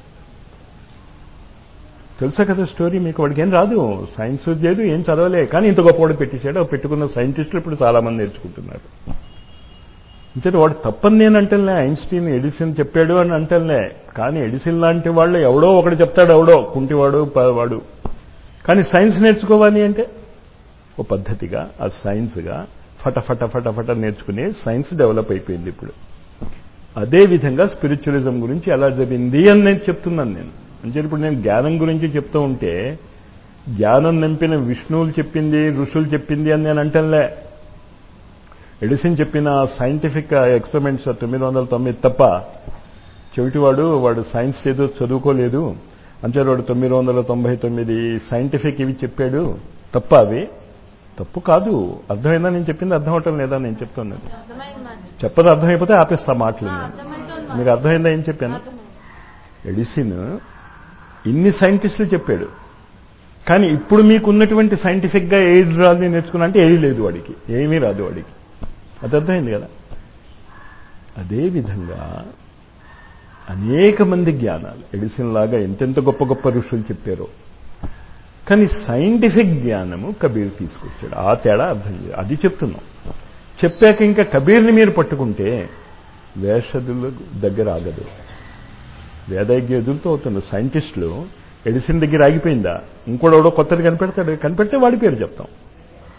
తెలుసా కదా స్టోరీ మీకు వాడికి ఏం రాదు సైన్స్ లేదు ఏం చదవలే కానీ ఇంత గొప్పవాడు పెట్టించాడు పెట్టుకున్న సైంటిస్టులు ఇప్పుడు చాలామంది నేర్చుకుంటున్నారు అంటే వాడు తప్పని నేను అంటలే ఐన్స్టీన్ ఎడిసిన్ చెప్పాడు అని అంటలే కానీ ఎడిసిన్ లాంటి వాళ్ళు ఎవడో ఒకడు చెప్తాడు ఎవడో కుంటివాడు వాడు కానీ సైన్స్ నేర్చుకోవాలి అంటే ఓ పద్ధతిగా ఆ సైన్స్గా ఫటఫట ఫటఫట నేర్చుకునే సైన్స్ డెవలప్ అయిపోయింది ఇప్పుడు అదే విధంగా స్పిరిచువలిజం గురించి ఎలా జరిగింది అని నేను చెప్తున్నాను నేను అంటే ఇప్పుడు నేను జ్ఞానం గురించి చెప్తూ ఉంటే జ్ఞానం నింపిన విష్ణువులు చెప్పింది ఋషులు చెప్పింది అని నేను అంటలే ఎడిసిన్ చెప్పిన సైంటిఫిక్ ఎక్స్పెరిమెంట్స్ తొమ్మిది వందల తొమ్మిది తప్ప చెవిటివాడు వాడు సైన్స్ ఏదో చదువుకోలేదు అంటే వాడు తొమ్మిది వందల తొంభై తొమ్మిది సైంటిఫిక్ ఇవి చెప్పాడు తప్ప అవి తప్పు కాదు అర్థమైందా నేను చెప్పింది అర్థం అవటం లేదా నేను చెప్తున్నాను చెప్పదు అర్థమైపోతే ఆపేస్తా మాటలు మీకు అర్థమైందా ఏం చెప్పాను ఎడిసిన్ ఇన్ని సైంటిస్టులు చెప్పాడు కానీ ఇప్పుడు మీకున్నటువంటి సైంటిఫిక్గా ఏది రాదు నేర్చుకున్నా అంటే ఏది లేదు వాడికి ఏమీ రాదు వాడికి అది అర్థమైంది కదా అదేవిధంగా అనేక మంది జ్ఞానాలు ఎడిసిన్ లాగా ఎంతెంత గొప్ప గొప్ప ఋషులు చెప్పారో కానీ సైంటిఫిక్ జ్ఞానము కబీర్ తీసుకొచ్చాడు ఆ తేడా అర్థం చేయాలి అది చెప్తున్నాం చెప్పాక ఇంకా కబీర్ని మీరు పట్టుకుంటే వేషదుల దగ్గర ఆగదు వేదయజ్ఞ ఎదురుతో అవుతున్నారు సైంటిస్టులు ఎడిసిన్ దగ్గర ఆగిపోయిందా ఇంకోడెవడో కొత్తది కనిపెడతాడు కనిపెడితే వాడి పేరు చెప్తాం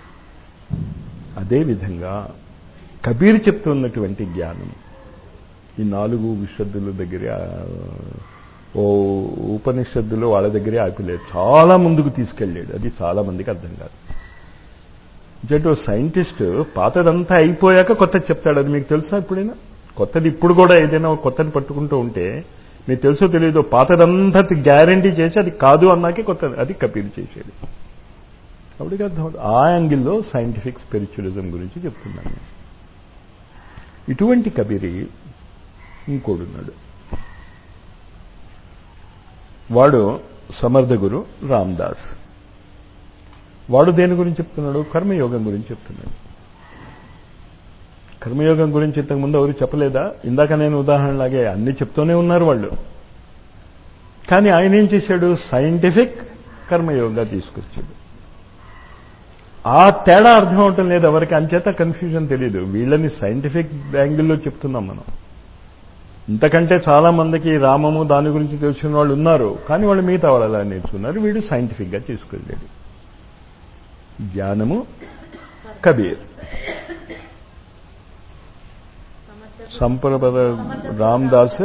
అదేవిధంగా కబీర్ చెప్తున్నటువంటి జ్ఞానం ఈ నాలుగు విషద్దుల దగ్గరే ఆ, ఓ ఉపనిషత్తులు వాళ్ళ దగ్గరే ఆపిలేదు చాలా ముందుకు తీసుకెళ్ళాడు అది చాలా మందికి అర్థం కాదు జట్ సైంటిస్ట్ పాతదంతా అయిపోయాక కొత్తది చెప్తాడు అది మీకు తెలుసా ఎప్పుడైనా కొత్తది ఇప్పుడు కూడా ఏదైనా ఒక కొత్తది పట్టుకుంటూ ఉంటే మీకు తెలుసో తెలియదు పాతదంతా గ్యారంటీ చేసి అది కాదు అన్నాకే కొత్తది అది కపిల్ చేసేది అప్పటికి అర్థం అవుతుంది. ఆ యాంగిల్లో సైంటిఫిక్ స్పిరిచువలిజం గురించి చెప్తున్నాను నేను. ఇటువంటి కబీరి ఇంకోడున్నాడు వాడు సమర్థ గురు రామ్దాస్ వాడు దేని గురించి చెప్తున్నాడు కర్మయోగం గురించి చెప్తున్నాడు కర్మయోగం గురించి ఇంతకుముందు ఎవరు చెప్పలేదా ఇందాక నేను ఉదాహరణలాగే అన్ని చెప్తూనే ఉన్నారు వాళ్ళు కానీ ఆయన ఏం చేశాడు సైంటిఫిక్ కర్మయోగా తీసుకొచ్చాడు ఆ తేడా అర్థం అవటం లేదు ఎవరికి అంచేత కన్ఫ్యూజన్ తెలియదు వీళ్ళని సైంటిఫిక్ యాంగిల్లో చెప్తున్నాం మనం ఇంతకంటే చాలా మందికి రామము దాని గురించి తెలిసిన వాళ్ళు ఉన్నారు కానీ వాళ్ళు మిగతా వాళ్ళు అలా నేర్చుకున్నారు వీడు సైంటిఫిక్గా తీసుకెళ్ళాడు జ్ఞానము కబీర్ సంప్రద రామ్దాస్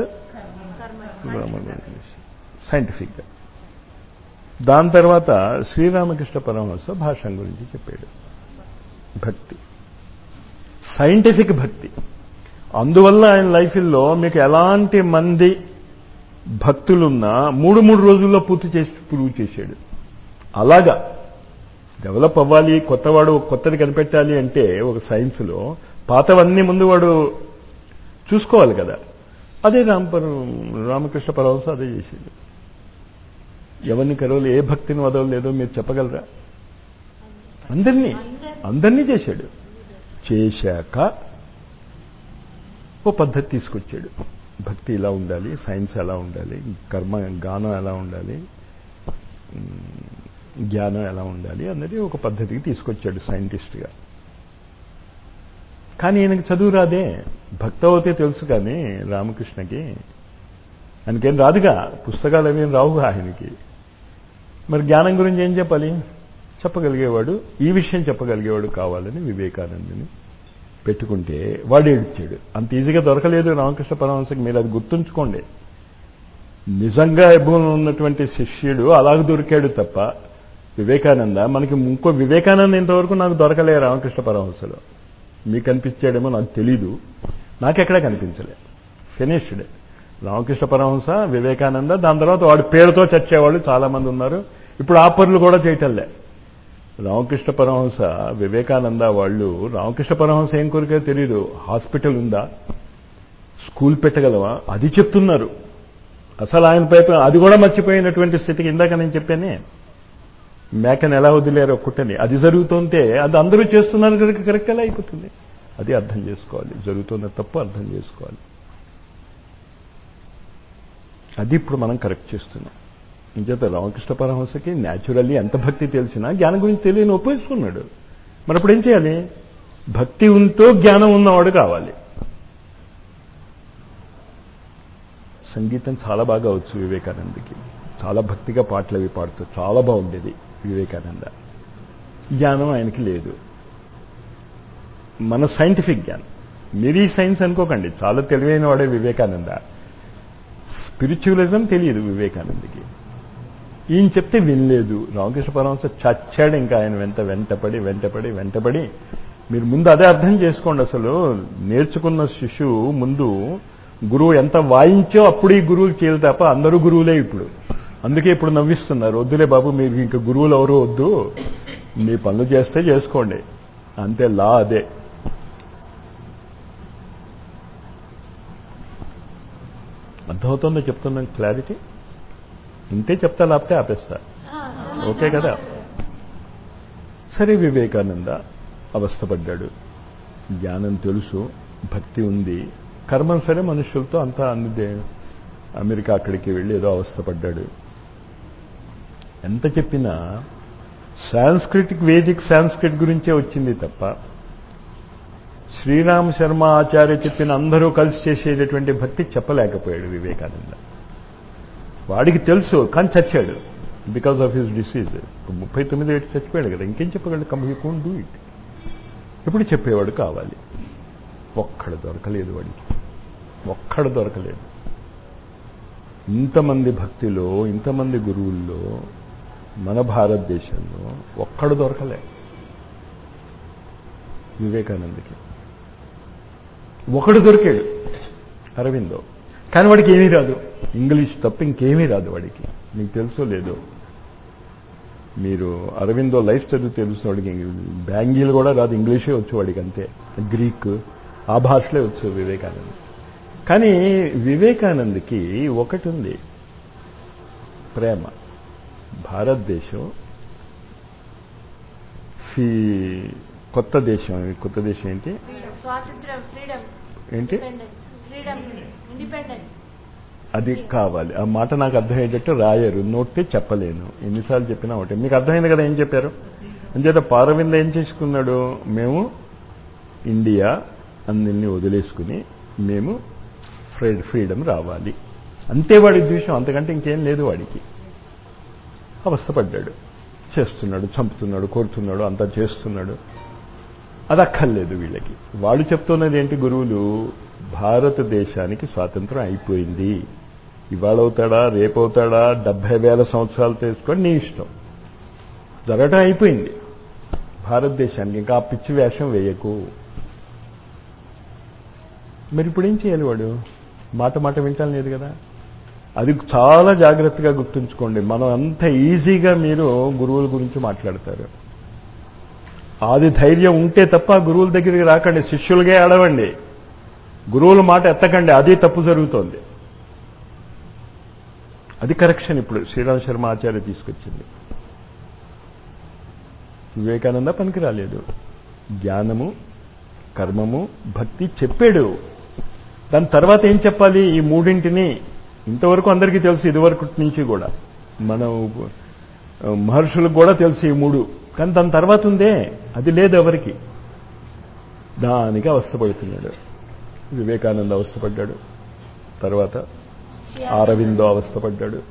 సైంటిఫిక్గా దాని తర్వాత శ్రీరామకృష్ణ పరమహంస భాషం గురించి చెప్పాడు భక్తి సైంటిఫిక్ భక్తి అందువల్ల ఆయన లైఫ్లో మీకు ఎలాంటి మంది భక్తులున్నా మూడు మూడు రోజుల్లో పూర్తి చేసి ప్రూవ్ చేశాడు అలాగా డెవలప్ అవ్వాలి కొత్తవాడు కొత్తది కనిపెట్టాలి అంటే ఒక సైన్స్లో పాతవన్నీ ముందు వాడు చూసుకోవాలి కదా అదే రాంపర రామకృష్ణ పరమహంస అదే చేసేది ఎవరిని కరవలు ఏ భక్తిని వదలలేదో మీరు చెప్పగలరా అందరినీ అందరినీ చేశాడు చేశాక ఓ పద్ధతి తీసుకొచ్చాడు భక్తి ఇలా ఉండాలి సైన్స్ ఎలా ఉండాలి కర్మ గానం ఎలా ఉండాలి జ్ఞానం ఎలా ఉండాలి అన్నది ఒక పద్ధతికి తీసుకొచ్చాడు సైంటిస్ట్గా కానీ ఈయనకి చదువు రాదే భక్తవతే తెలుసు కానీ రామకృష్ణకి ఆయనకేం రాదుగా పుస్తకాలు అవేం రావుగా ఆయనకి మరి జ్ఞానం గురించి ఏం చెప్పాలి చెప్పగలిగేవాడు ఈ విషయం చెప్పగలిగేవాడు కావాలని వివేకానందని పెట్టుకుంటే వాడు ఏడిచాడు అంత ఈజీగా దొరకలేదు రామకృష్ణ పరమహంసకి మీరు అది గుర్తుంచుకోండి నిజంగా ఎబ్బులో ఉన్నటువంటి శిష్యుడు అలాగ దొరికాడు తప్ప వివేకానంద మనకి ఇంకో వివేకానంద ఇంతవరకు నాకు దొరకలే రామకృష్ణ పరమహంసలో మీకు కనిపించాడేమో నాకు తెలీదు నాకెక్కడ కనిపించలే ఫినిష్డ్ రామకృష్ణ పరమహంస వివేకానంద దాని తర్వాత వాడి పేరుతో చచ్చేవాళ్ళు చాలా మంది ఉన్నారు ఇప్పుడు ఆ పనులు కూడా చేయటంలే రామకృష్ణ పరమహంస వివేకానంద వాళ్ళు రామకృష్ణ పరమహంస ఏం కోరికే తెలియదు హాస్పిటల్ ఉందా స్కూల్ పెట్టగలవా అది చెప్తున్నారు అసలు ఆయన పైపు అది కూడా మర్చిపోయినటువంటి స్థితికి ఇందాక నేను చెప్పానే మేకను ఎలా వదిలేరో కుట్టని అది జరుగుతుంటే అది అందరూ చేస్తున్నారు కనుక కరెక్ట్ ఎలా అయిపోతుంది అది అర్థం చేసుకోవాలి జరుగుతున్న తప్పు అర్థం చేసుకోవాలి అది ఇప్పుడు మనం కరెక్ట్ చేస్తున్నాం ఇంచేత రామకృష్ణ పరమహంసకి న్యాచురల్లీ ఎంత భక్తి తెలిసినా జ్ఞానం గురించి తెలియని ఒప్పేసుకున్నాడు మరి అప్పుడు ఏం చేయాలి భక్తి ఉంటూ జ్ఞానం ఉన్నవాడు కావాలి సంగీతం చాలా బాగా వచ్చు వివేకానందకి చాలా భక్తిగా పాటలు అవి పాడుతూ చాలా బాగుండేది వివేకానంద జ్ఞానం ఆయనకి లేదు మన సైంటిఫిక్ జ్ఞానం మీరు ఈ సైన్స్ అనుకోకండి చాలా తెలివైన వాడే వివేకానంద స్పిరిచువలిజం తెలియదు వివేకానందకి ఈయన చెప్తే వినలేదు రామకృష్ణ పరమహంస చచ్చాడు ఇంకా ఆయన వెంట వెంటపడి వెంటపడి వెంటపడి మీరు ముందు అదే అర్థం చేసుకోండి అసలు నేర్చుకున్న శిశువు ముందు గురువు ఎంత వాయించో అప్పుడు ఈ గురువులు చేయలు తప్ప అందరూ గురువులే ఇప్పుడు అందుకే ఇప్పుడు నవ్విస్తున్నారు వద్దులే బాబు మీరు ఇంకా గురువులు ఎవరు వద్దు మీ పనులు చేస్తే చేసుకోండి అంతే లా అదే అర్థమవుతుందో చెప్తున్నాను క్లారిటీ ఇంతే చెప్తా లేకపోతే ఆపేస్తా ఓకే కదా సరే వివేకానంద అవస్థపడ్డాడు జ్ఞానం తెలుసు భక్తి ఉంది కర్మం సరే మనుషులతో అంతా అందే అమెరికా అక్కడికి వెళ్ళి ఏదో అవస్థపడ్డాడు ఎంత చెప్పినా సాంస్క్రిటిక్ వేదిక్ సాంస్క్రిట్ గురించే వచ్చింది తప్ప శ్రీరామ్ శర్మ ఆచార్య చెప్పిన అందరూ కలిసి చేసేటటువంటి భక్తి చెప్పలేకపోయాడు వివేకానంద వాడికి తెలుసు కానీ చచ్చాడు బికాస్ ఆఫ్ హిస్ డిసీజ్ ముప్పై తొమ్మిది ఏటి చచ్చిపోయాడు కదా ఇంకేం చెప్పగలడు come you can do it ఇప్పుడు చెప్పేవాడు కావాలి ఒక్కడు దొరకలేదు వాడికి ఒక్కడు దొరకలేదు ఇంతమంది భక్తిలో ఇంతమంది గురువుల్లో మన భారతదేశంలో ఒక్కడు దొరకలే వివేకానందకి ఒకడు దొరికాడు అరవిందో కానీ వాడికి ఏమీ రాదు ఇంగ్లీష్ తప్ప ఇంకేమీ రాదు వాడికి మీకు తెలుసో లేదో మీరు అరవిందో లైఫ్ చదివి తెలుసు వాడికి బ్యాంగీలు కూడా రాదు ఇంగ్లీషే వచ్చు వాడికి అంతే గ్రీక్ ఆ భాషలే వచ్చు వివేకానంద్ కానీ వివేకానంద్కి ఒకటి ఉంది ప్రేమ భారతదేశం ఫీ కొత్త దేశం కొత్త దేశం ఏంటి ఫ్రీడమ్ స్వాతంత్రం ఫ్రీడమ్ ఏంటి ఇండిపెండెన్స్ ఫ్రీడమ్ ఇండిపెండెన్స్ అది కావాలి ఆ మాట నాకు అర్థమయ్యేటట్టు రాయరు నోట్తే చెప్పలేను ఎన్నిసార్లు చెప్పినా ఒకటే మీకు అర్థమైంది కదా ఏం చెప్పారు అంచేత పారవింద ఏం చేసుకున్నాడు మేము ఇండియా అన్నిల్ని వదిలేసుకుని మేము ఫ్రీ ఫ్రీడమ్ రావాలి అంతే వాడి ద్వేషం అంతకంటే ఇంకేం లేదు వాడికి అవస్థపడ్డాడు చేస్తున్నాడు చంపుతున్నాడు కోరుతున్నాడు అంతా చేస్తున్నాడు అది అక్కర్లేదు వీళ్ళకి వాళ్ళు చెప్తున్నది ఏంటి గురువులు భారతదేశానికి స్వాతంత్రం అయిపోయింది ఇవాళ అవుతాడా రేపవుతాడా డెబ్బై వేల సంవత్సరాలు తెలుసుకొని నీ ఇష్టం జరగటం అయిపోయింది భారతదేశానికి ఇంకా ఆ పిచ్చి వేషం వేయకు మరి ఇప్పుడు ఏం చేయాలి వాడు మాట మాట వింటాం లేదు కదా అది చాలా జాగ్రత్తగా గుర్తుంచుకోండి మనం అంత ఈజీగా మీరు గురువుల గురించి మాట్లాడతారు ఆది ధైర్యం ఉంటే తప్ప గురువుల దగ్గరికి రాకండి శిష్యులుగా అడవండి గురువుల మాట ఎత్తకండి అది తప్పు జరుగుతోంది అది కరెక్షన్ ఇప్పుడు శ్రీరామ్ శర్మ ఆచార్య తీసుకొచ్చింది వివేకానంద పనికి రాలేదు జ్ఞానము కర్మము భక్తి చెప్పాడు దాని తర్వాత ఏం చెప్పాలి ఈ మూడింటిని ఇంతవరకు అందరికీ తెలుసు ఇదివరకు నుంచి కూడా మన మహర్షులకు కూడా తెలుసు ఈ మూడు కానీ దాని తర్వాత ఉందే అది లేదు ఎవరికి దానికి అవస్థపడుతున్నాడు వివేకానంద అవస్థపడ్డాడు తర్వాత అరవిందో అవస్థపడ్డాడు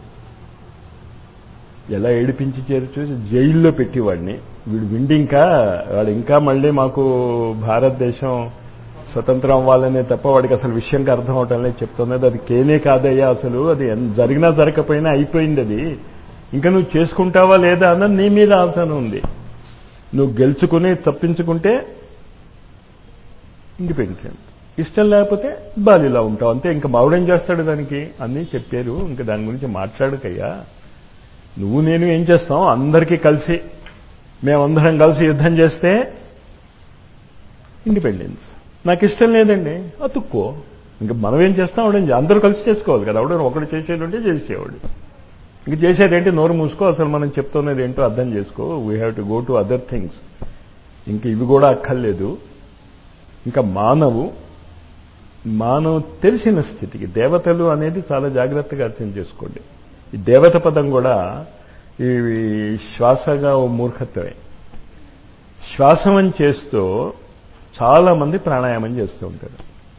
ఎలా ఏడిపించి చేర్చు జైల్లో పెట్టేవాడిని వీడు విండి ఇంకా వాడు ఇంకా మళ్ళీ మాకు భారతదేశం స్వతంత్రం అవ్వాలనే తప్ప వాడికి అసలు విషయంకి అర్థం అవటం లేదు చెప్తున్నది అది కేనే కాదయ్యా అసలు అది జరిగినా జరగకపోయినా అయిపోయింది అది ఇంకా నువ్వు చేసుకుంటావా లేదా అన్నది నీ మీద ఆసన ఉంది నువ్వు గెలుచుకుని తప్పించుకుంటే ఇండిపెండెన్స్ ఇష్టం లేకపోతే బాలిలా ఉంటావు అంతే ఇంకా మావిడేం చేస్తాడు దానికి అన్నీ చెప్పారు ఇంకా దాని గురించి మాట్లాడకయ్యా నువ్వు నేను ఏం చేస్తాం అందరికీ కలిసి మేమందరం కలిసి యుద్ధం చేస్తే ఇండిపెండెన్స్ నాకు ఇష్టం లేదండి అతుక్కో ఇంకా మనం ఏం చేస్తాం అవడం అందరూ కలిసి చేసుకోవాలి కదా అవడం ఒకటి చేసేది ఉంటే చేసేవాడు ఇంక చేసేదేంటి నోరు మూసుకో అసలు మనం చెప్తున్నది ఏంటో అర్థం చేసుకో we have to go to other things ఇంక ఇవి కూడా అక్కర్లేదు ఇంకా మానవు మానవ తెలిసిన స్థితికి దేవతలు అనేది చాలా జాగ్రత్తగా అర్థం చేసుకోండి ఈ దేవత పదం కూడా ఈ శ్వాసగా ఓ మూర్ఖత్వమే శ్వాసం చేస్తూ చాలా మంది ప్రాణాయామం చేస్తూ ఉంటారు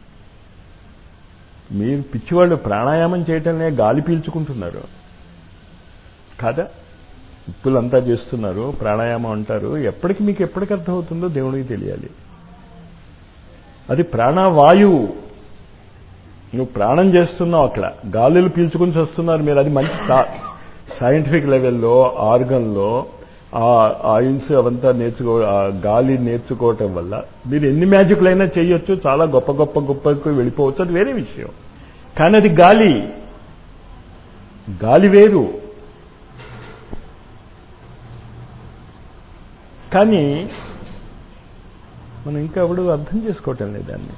మీరు పిచ్చివాళ్ళు ప్రాణాయామం చేయటంలో గాలి పీల్చుకుంటున్నారు కాదా ఉప్పులంతా చేస్తున్నారు ప్రాణాయామం అంటారు ఎప్పటికి మీకు ఎప్పటికి అర్థమవుతుందో దేవుడికి తెలియాలి అది ప్రాణవాయువు నువ్వు ప్రాణం చేస్తున్నావు అక్కడ గాలులు పీల్చుకుని వస్తున్నారు మీరు అది మంచి సైంటిఫిక్ లెవెల్లో ఆర్గన్లో ఆ ఆయిల్స్ అవంతా నేర్చుకో ఆ గాలి నేర్చుకోవటం వల్ల మీరు ఎన్ని మ్యాజిక్లైనా చేయొచ్చు చాలా గొప్ప గొప్ప గొప్పకు వెళ్ళిపోవచ్చు అది వేరే విషయం కానీ అది గాలి గాలి వేరు కానీ మనం ఇంకా ఎవడు అర్థం చేసుకోవటం లేదాన్ని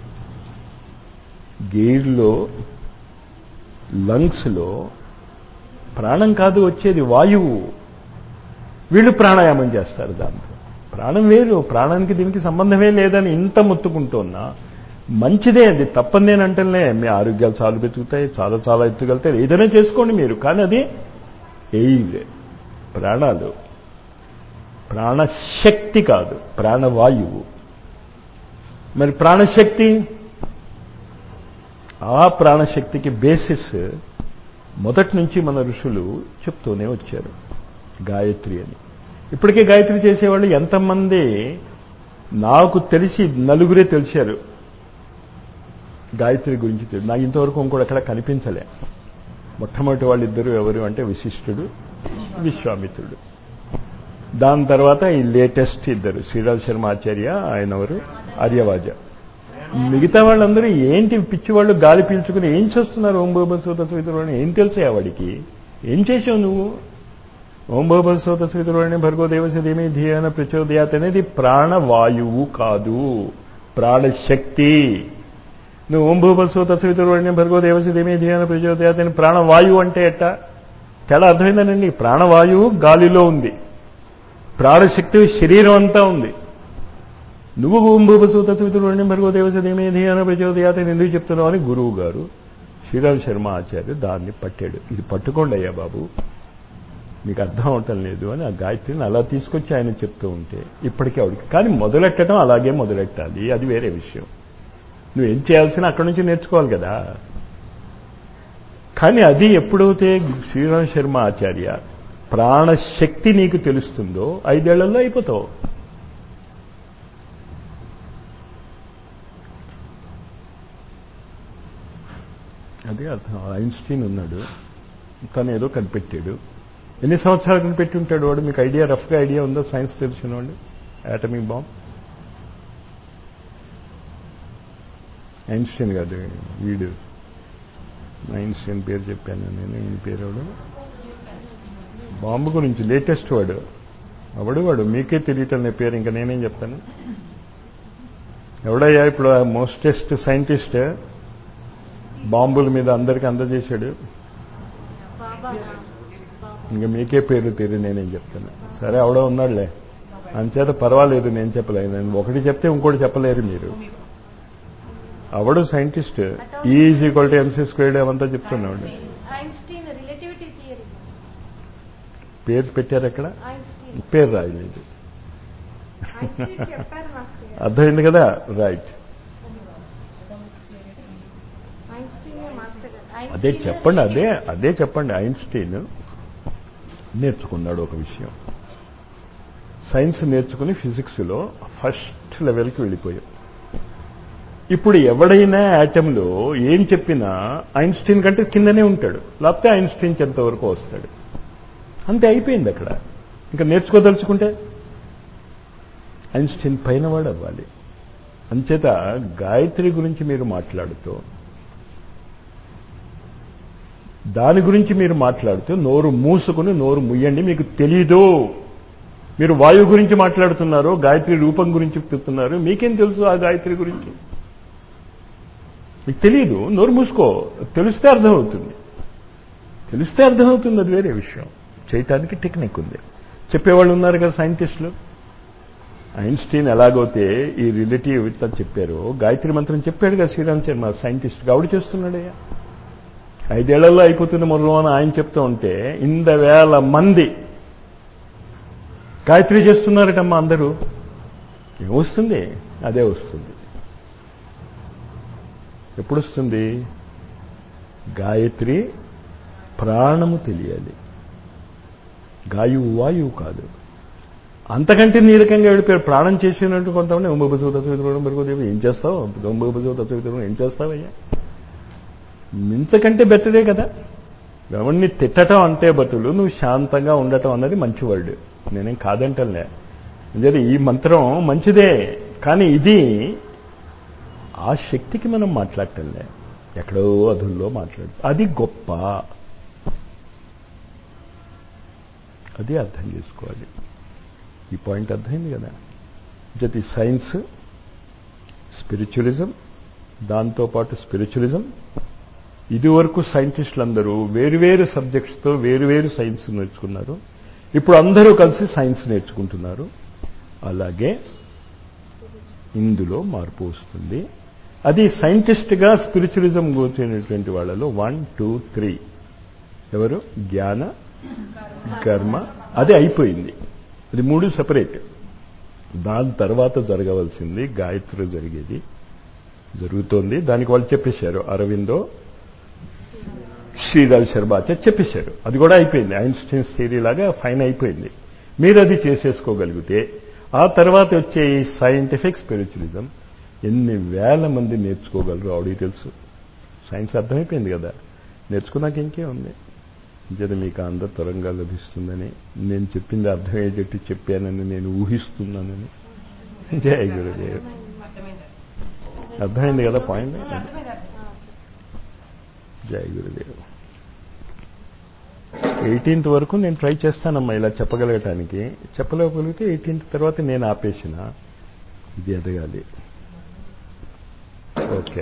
గేర్లో లంగ్స్లో ప్రాణం కాదు వచ్చేది వాయువు వీళ్ళు ప్రాణాయామం చేస్తారు దాంతో ప్రాణం వేరు ప్రాణానికి దీనికి సంబంధమే లేదని ఇంత మొత్తుకుంటున్నా మంచిదే అది తప్పందేనంటేనే మీ ఆరోగ్యాలు చాలా బతుకుతాయి చాలా చాలా ఎత్తుకెళ్తాయి ఏదైనా చేసుకోండి మీరు కానీ అది ఎయిర్ ప్రాణాలు ప్రాణశక్తి కాదు ప్రాణవాయువు మరి ప్రాణశక్తి ఆ ప్రాణశక్తికి బేసిస్ మొదటి నుంచి మన ఋషులు చెప్తూనే వచ్చారు గాయత్రి అని ఇప్పటికే గాయత్రి చేసేవాళ్ళు ఎంతమంది నాకు తెలిసి నలుగురే తెలిసారు గాయత్రి గురించి తెలియదు నాకు ఇంతవరకు ఇంకోటి ఎక్కడ కనిపించలే మొట్టమొదటి వాళ్ళిద్దరూ ఎవరు అంటే విశిష్టుడు విశ్వామిత్రుడు దాని తర్వాత ఈ లేటెస్ట్ ఇద్దరు శ్రీరామ్ శర్మ ఆచార్య ఆయన ఎవరు ఆర్యవాజ మిగతా వాళ్ళందరూ ఏంటి పిచ్చి వాళ్ళు గాలి పీల్చుకుని ఏం చేస్తున్నారు ఓం భూభసూత స్వితులని ఏం తెలుసా వాడికి ఏం చేసావు నువ్వు ఓం భూభసూత స్వితులని భర్గో దేవసదేమి ధియాన ప్రచోదయాత్ అనేది ప్రాణవాయువు కాదు ప్రాణశక్తి నువ్వు ఓం భూభసూత స్వితులని భర్గో దేవసదేమి ధియాన ప్రచోదయాత్ అని ప్రాణవాయువు అంటే ఎట్టా చాలా అర్థమైందనండి ప్రాణవాయువు గాలిలో ఉంది ప్రాణశక్తి శరీరం అంతా ఉంది నువ్వు ఓంభూపసూత స్మితుడు భర్గో దేవసదేమే ధ్యాన ప్రచోదయాత ఎందుకు చెప్తున్నావు అని గురువు గారు శ్రీరామ్ శర్మ ఆచార్య దాన్ని పట్టాడు ఇది పట్టుకోండి అయ్యా బాబు మీకు అర్థం అవటం లేదు అని ఆ గాయత్రిని అలా తీసుకొచ్చి ఆయన చెప్తూ ఉంటే ఇప్పటికీ ఆవిడకి కానీ మొదలెట్టడం అలాగే మొదలెట్టాలి అది వేరే విషయం నువ్వేం చేయాల్సిన అక్కడి నుంచి నేర్చుకోవాలి కదా కానీ అది ఎప్పుడైతే శ్రీరామ్ శర్మ ఆచార్య ప్రాణశక్తి నీకు తెలుస్తుందో ఐదేళ్లలో అయిపోతావు అదే అర్థం ఐన్స్టీన్ ఉన్నాడు తను ఏదో కనిపెట్టాడు ఎన్ని సంవత్సరాలు కనిపెట్టి ఉంటాడు వాడు మీకు ఐడియా రఫ్గా ఐడియా ఉందో సైన్స్ తెలిసిన వాడు యాటమిక్ బాంబ్ ఐన్స్టీన్ కాదు వీడు ఐన్స్టీన్ పేరు చెప్పాను నేను ఈయన పేరు వాడు బాంబు గురించి లేటెస్ట్ వాడు అవడు వాడు మీకే తెలియటం పేరు ఇంకా నేనేం చెప్తాను ఎవడయ్యా ఇప్పుడు మోస్టెస్ట్ సైంటిస్ట్ బాంబుల మీద అందరికీ అందజేశాడు బాబా ఇంకా మీకే పేరు తెలియదు నేనేం చెప్తాను సరే అవడో ఉన్నాడులే అంచేత పర్వాలేదు నేను చెప్పలేదు నేను ఒకటి చెప్తే ఇంకోటి చెప్పలేరు మీరు అవడు scientist is equal to M C squared అవంతా చెప్తున్నాడు ఐన్స్టీన్ రిలేటివిటీ థియరీ పేరు పెట్టారు అక్కడ ఐన్స్టీన్ పేరు రాయలేదు ఐన్స్టీన్ చెప్పారు మాస్టర్ అర్థమైంది కదా రైట్ ఐన్స్టీన్ మాస్టర్ గారు అదే ఐన్స్టీన్ చెప్పండి అదే అదే చెప్పండి ఐన్స్టీన్ నేర్చుకున్నాడు ఒక విషయం సైన్స్ నేర్చుకుని ఫిజిక్స్లో ఫస్ట్ లెవెల్కి వెళ్ళిపోయాం ఇప్పుడు ఎవడైనా యాటంలో ఏం చెప్పినా ఐన్స్టీన్ కంటే కిందనే ఉంటాడు లేకపోతే ఐన్స్టీన్ ఎంతవరకు వస్తాడు అంతే అయిపోయింది అక్కడ ఇంకా నేర్చుకోదలుచుకుంటే ఐన్స్టీన్ పైన వాడు అవ్వాలి అంచేత గాయత్రి గురించి మీరు మాట్లాడుతూ దాని గురించి మీరు మాట్లాడుతూ నోరు మూసుకుని నోరు ముయ్యండి మీకు తెలీదు మీరు వాయువు గురించి మాట్లాడుతున్నారు గాయత్రి రూపం గురించి చెప్తున్నారు మీకేం తెలుసు ఆ గాయత్రి గురించి మీకు తెలియదు నోరు మూసుకో తెలిస్తే అర్థమవుతుంది తెలిస్తే అర్థమవుతుంది అది వేరే విషయం చేయటానికి టెక్నిక్ ఉంది చెప్పేవాళ్ళు ఉన్నారు కదా సైంటిస్టులు ఐన్స్టీన్ ఎలాగైతే ఈ రిలేటివ్ చెప్పారో గాయత్రి మంత్రం చెప్పాడు కదా శ్రీరామ్ శర్మ సైంటిస్ట్ గౌడు చేస్తున్నాడయ్యా ఐదేళ్లలో అయిపోతున్న మొదలు అని ఆయన చెప్తూ ఉంటే ఇంత వేల మంది గాయత్రి చేస్తున్నారటమ్మా అందరూ ఏమొస్తుంది అదే వస్తుంది ఎప్పుడు వస్తుంది గాయత్రి ప్రాణము తెలియాలి గాయువు వాయువు కాదు అంతకంటే నీరకంగా వెళ్ళిపోయారు ప్రాణం చేసినట్టు కొంతమంది ఒంబబుజు తత్వవితుడు మరుగుదేవి ఏం చేస్తావు ఒంబబుజు తత్వవితుడు ఏం చేస్తావయ్యా మించకంటే బెటరే కదా ఎవరిని తిట్టడం అంటే బతులు నువ్వు శాంతంగా ఉండటం అన్నది మంచి వర్డ్ నేనేం కాదంటలే అంటే ఈ మంత్రం మంచిదే కానీ ఇది ఆ శక్తికి మనం మాట్లాడటంలే ఎక్కడో అధుల్లో మాట్లాడు అది గొప్ప అది అర్థం చేసుకోవాలి ఈ పాయింట్ అర్థమైంది కదా జతి సైన్స్ స్పిరిచువలిజం దాంతోపాటు స్పిరిచువలిజం ఇదివరకు సైంటిస్టులు అందరూ వేరువేరు సబ్జెక్ట్స్తో వేరువేరు సైన్స్ నేర్చుకున్నారు ఇప్పుడు అందరూ కలిసి సైన్స్ నేర్చుకుంటున్నారు అలాగే ఇందులో మార్పు వస్తుంది అది సైంటిస్ట్గా స్పిరిచువలిజం కూర్చున్నటువంటి వాళ్ళలో వన్ టూ త్రీ ఎవరు జ్ఞాన కర్మ అది అయిపోయింది అది మూడు సెపరేట్ దాని తర్వాత జరగవలసింది గాయత్రి జరిగేది జరుగుతోంది దానికి వాళ్ళు చెప్పేశారు అరవిందో శ్రీరామ్ శర్మాచార్య చెప్పేశారు అది కూడా అయిపోయింది ఐన్స్టీన్స్ థియరీ లాగా ఫైన్ అయిపోయింది మీరు అది చేసేసుకోగలిగితే ఆ తర్వాత వచ్చే ఈ సైంటిఫిక్ స్పిరిచువలిజం ఎన్ని వేల మంది నేర్చుకోగలరు ఆవిడికి తెలుసు సైన్స్ అర్థమైపోయింది కదా నేర్చుకున్నాక ఇంకే ఉంది జర మీకు అందరు త్వరంగా లభిస్తుందని నేను చెప్పింది అర్థమయ్యేటట్టు చెప్పానని నేను ఊహిస్తున్నానని జయ గురుదేవ్ అర్థమైంది కదా పాయింట్ జయ గురుదేవ్ ఎయిటీన్త్ వరకు నేను ట్రై చేస్తానమ్మా ఇలా చెప్పగలగటానికి చెప్పలేకపోతే ఎయిటీన్త్ తర్వాత నేను ఆపేసిన ఇది ఎదగాలి ఓకే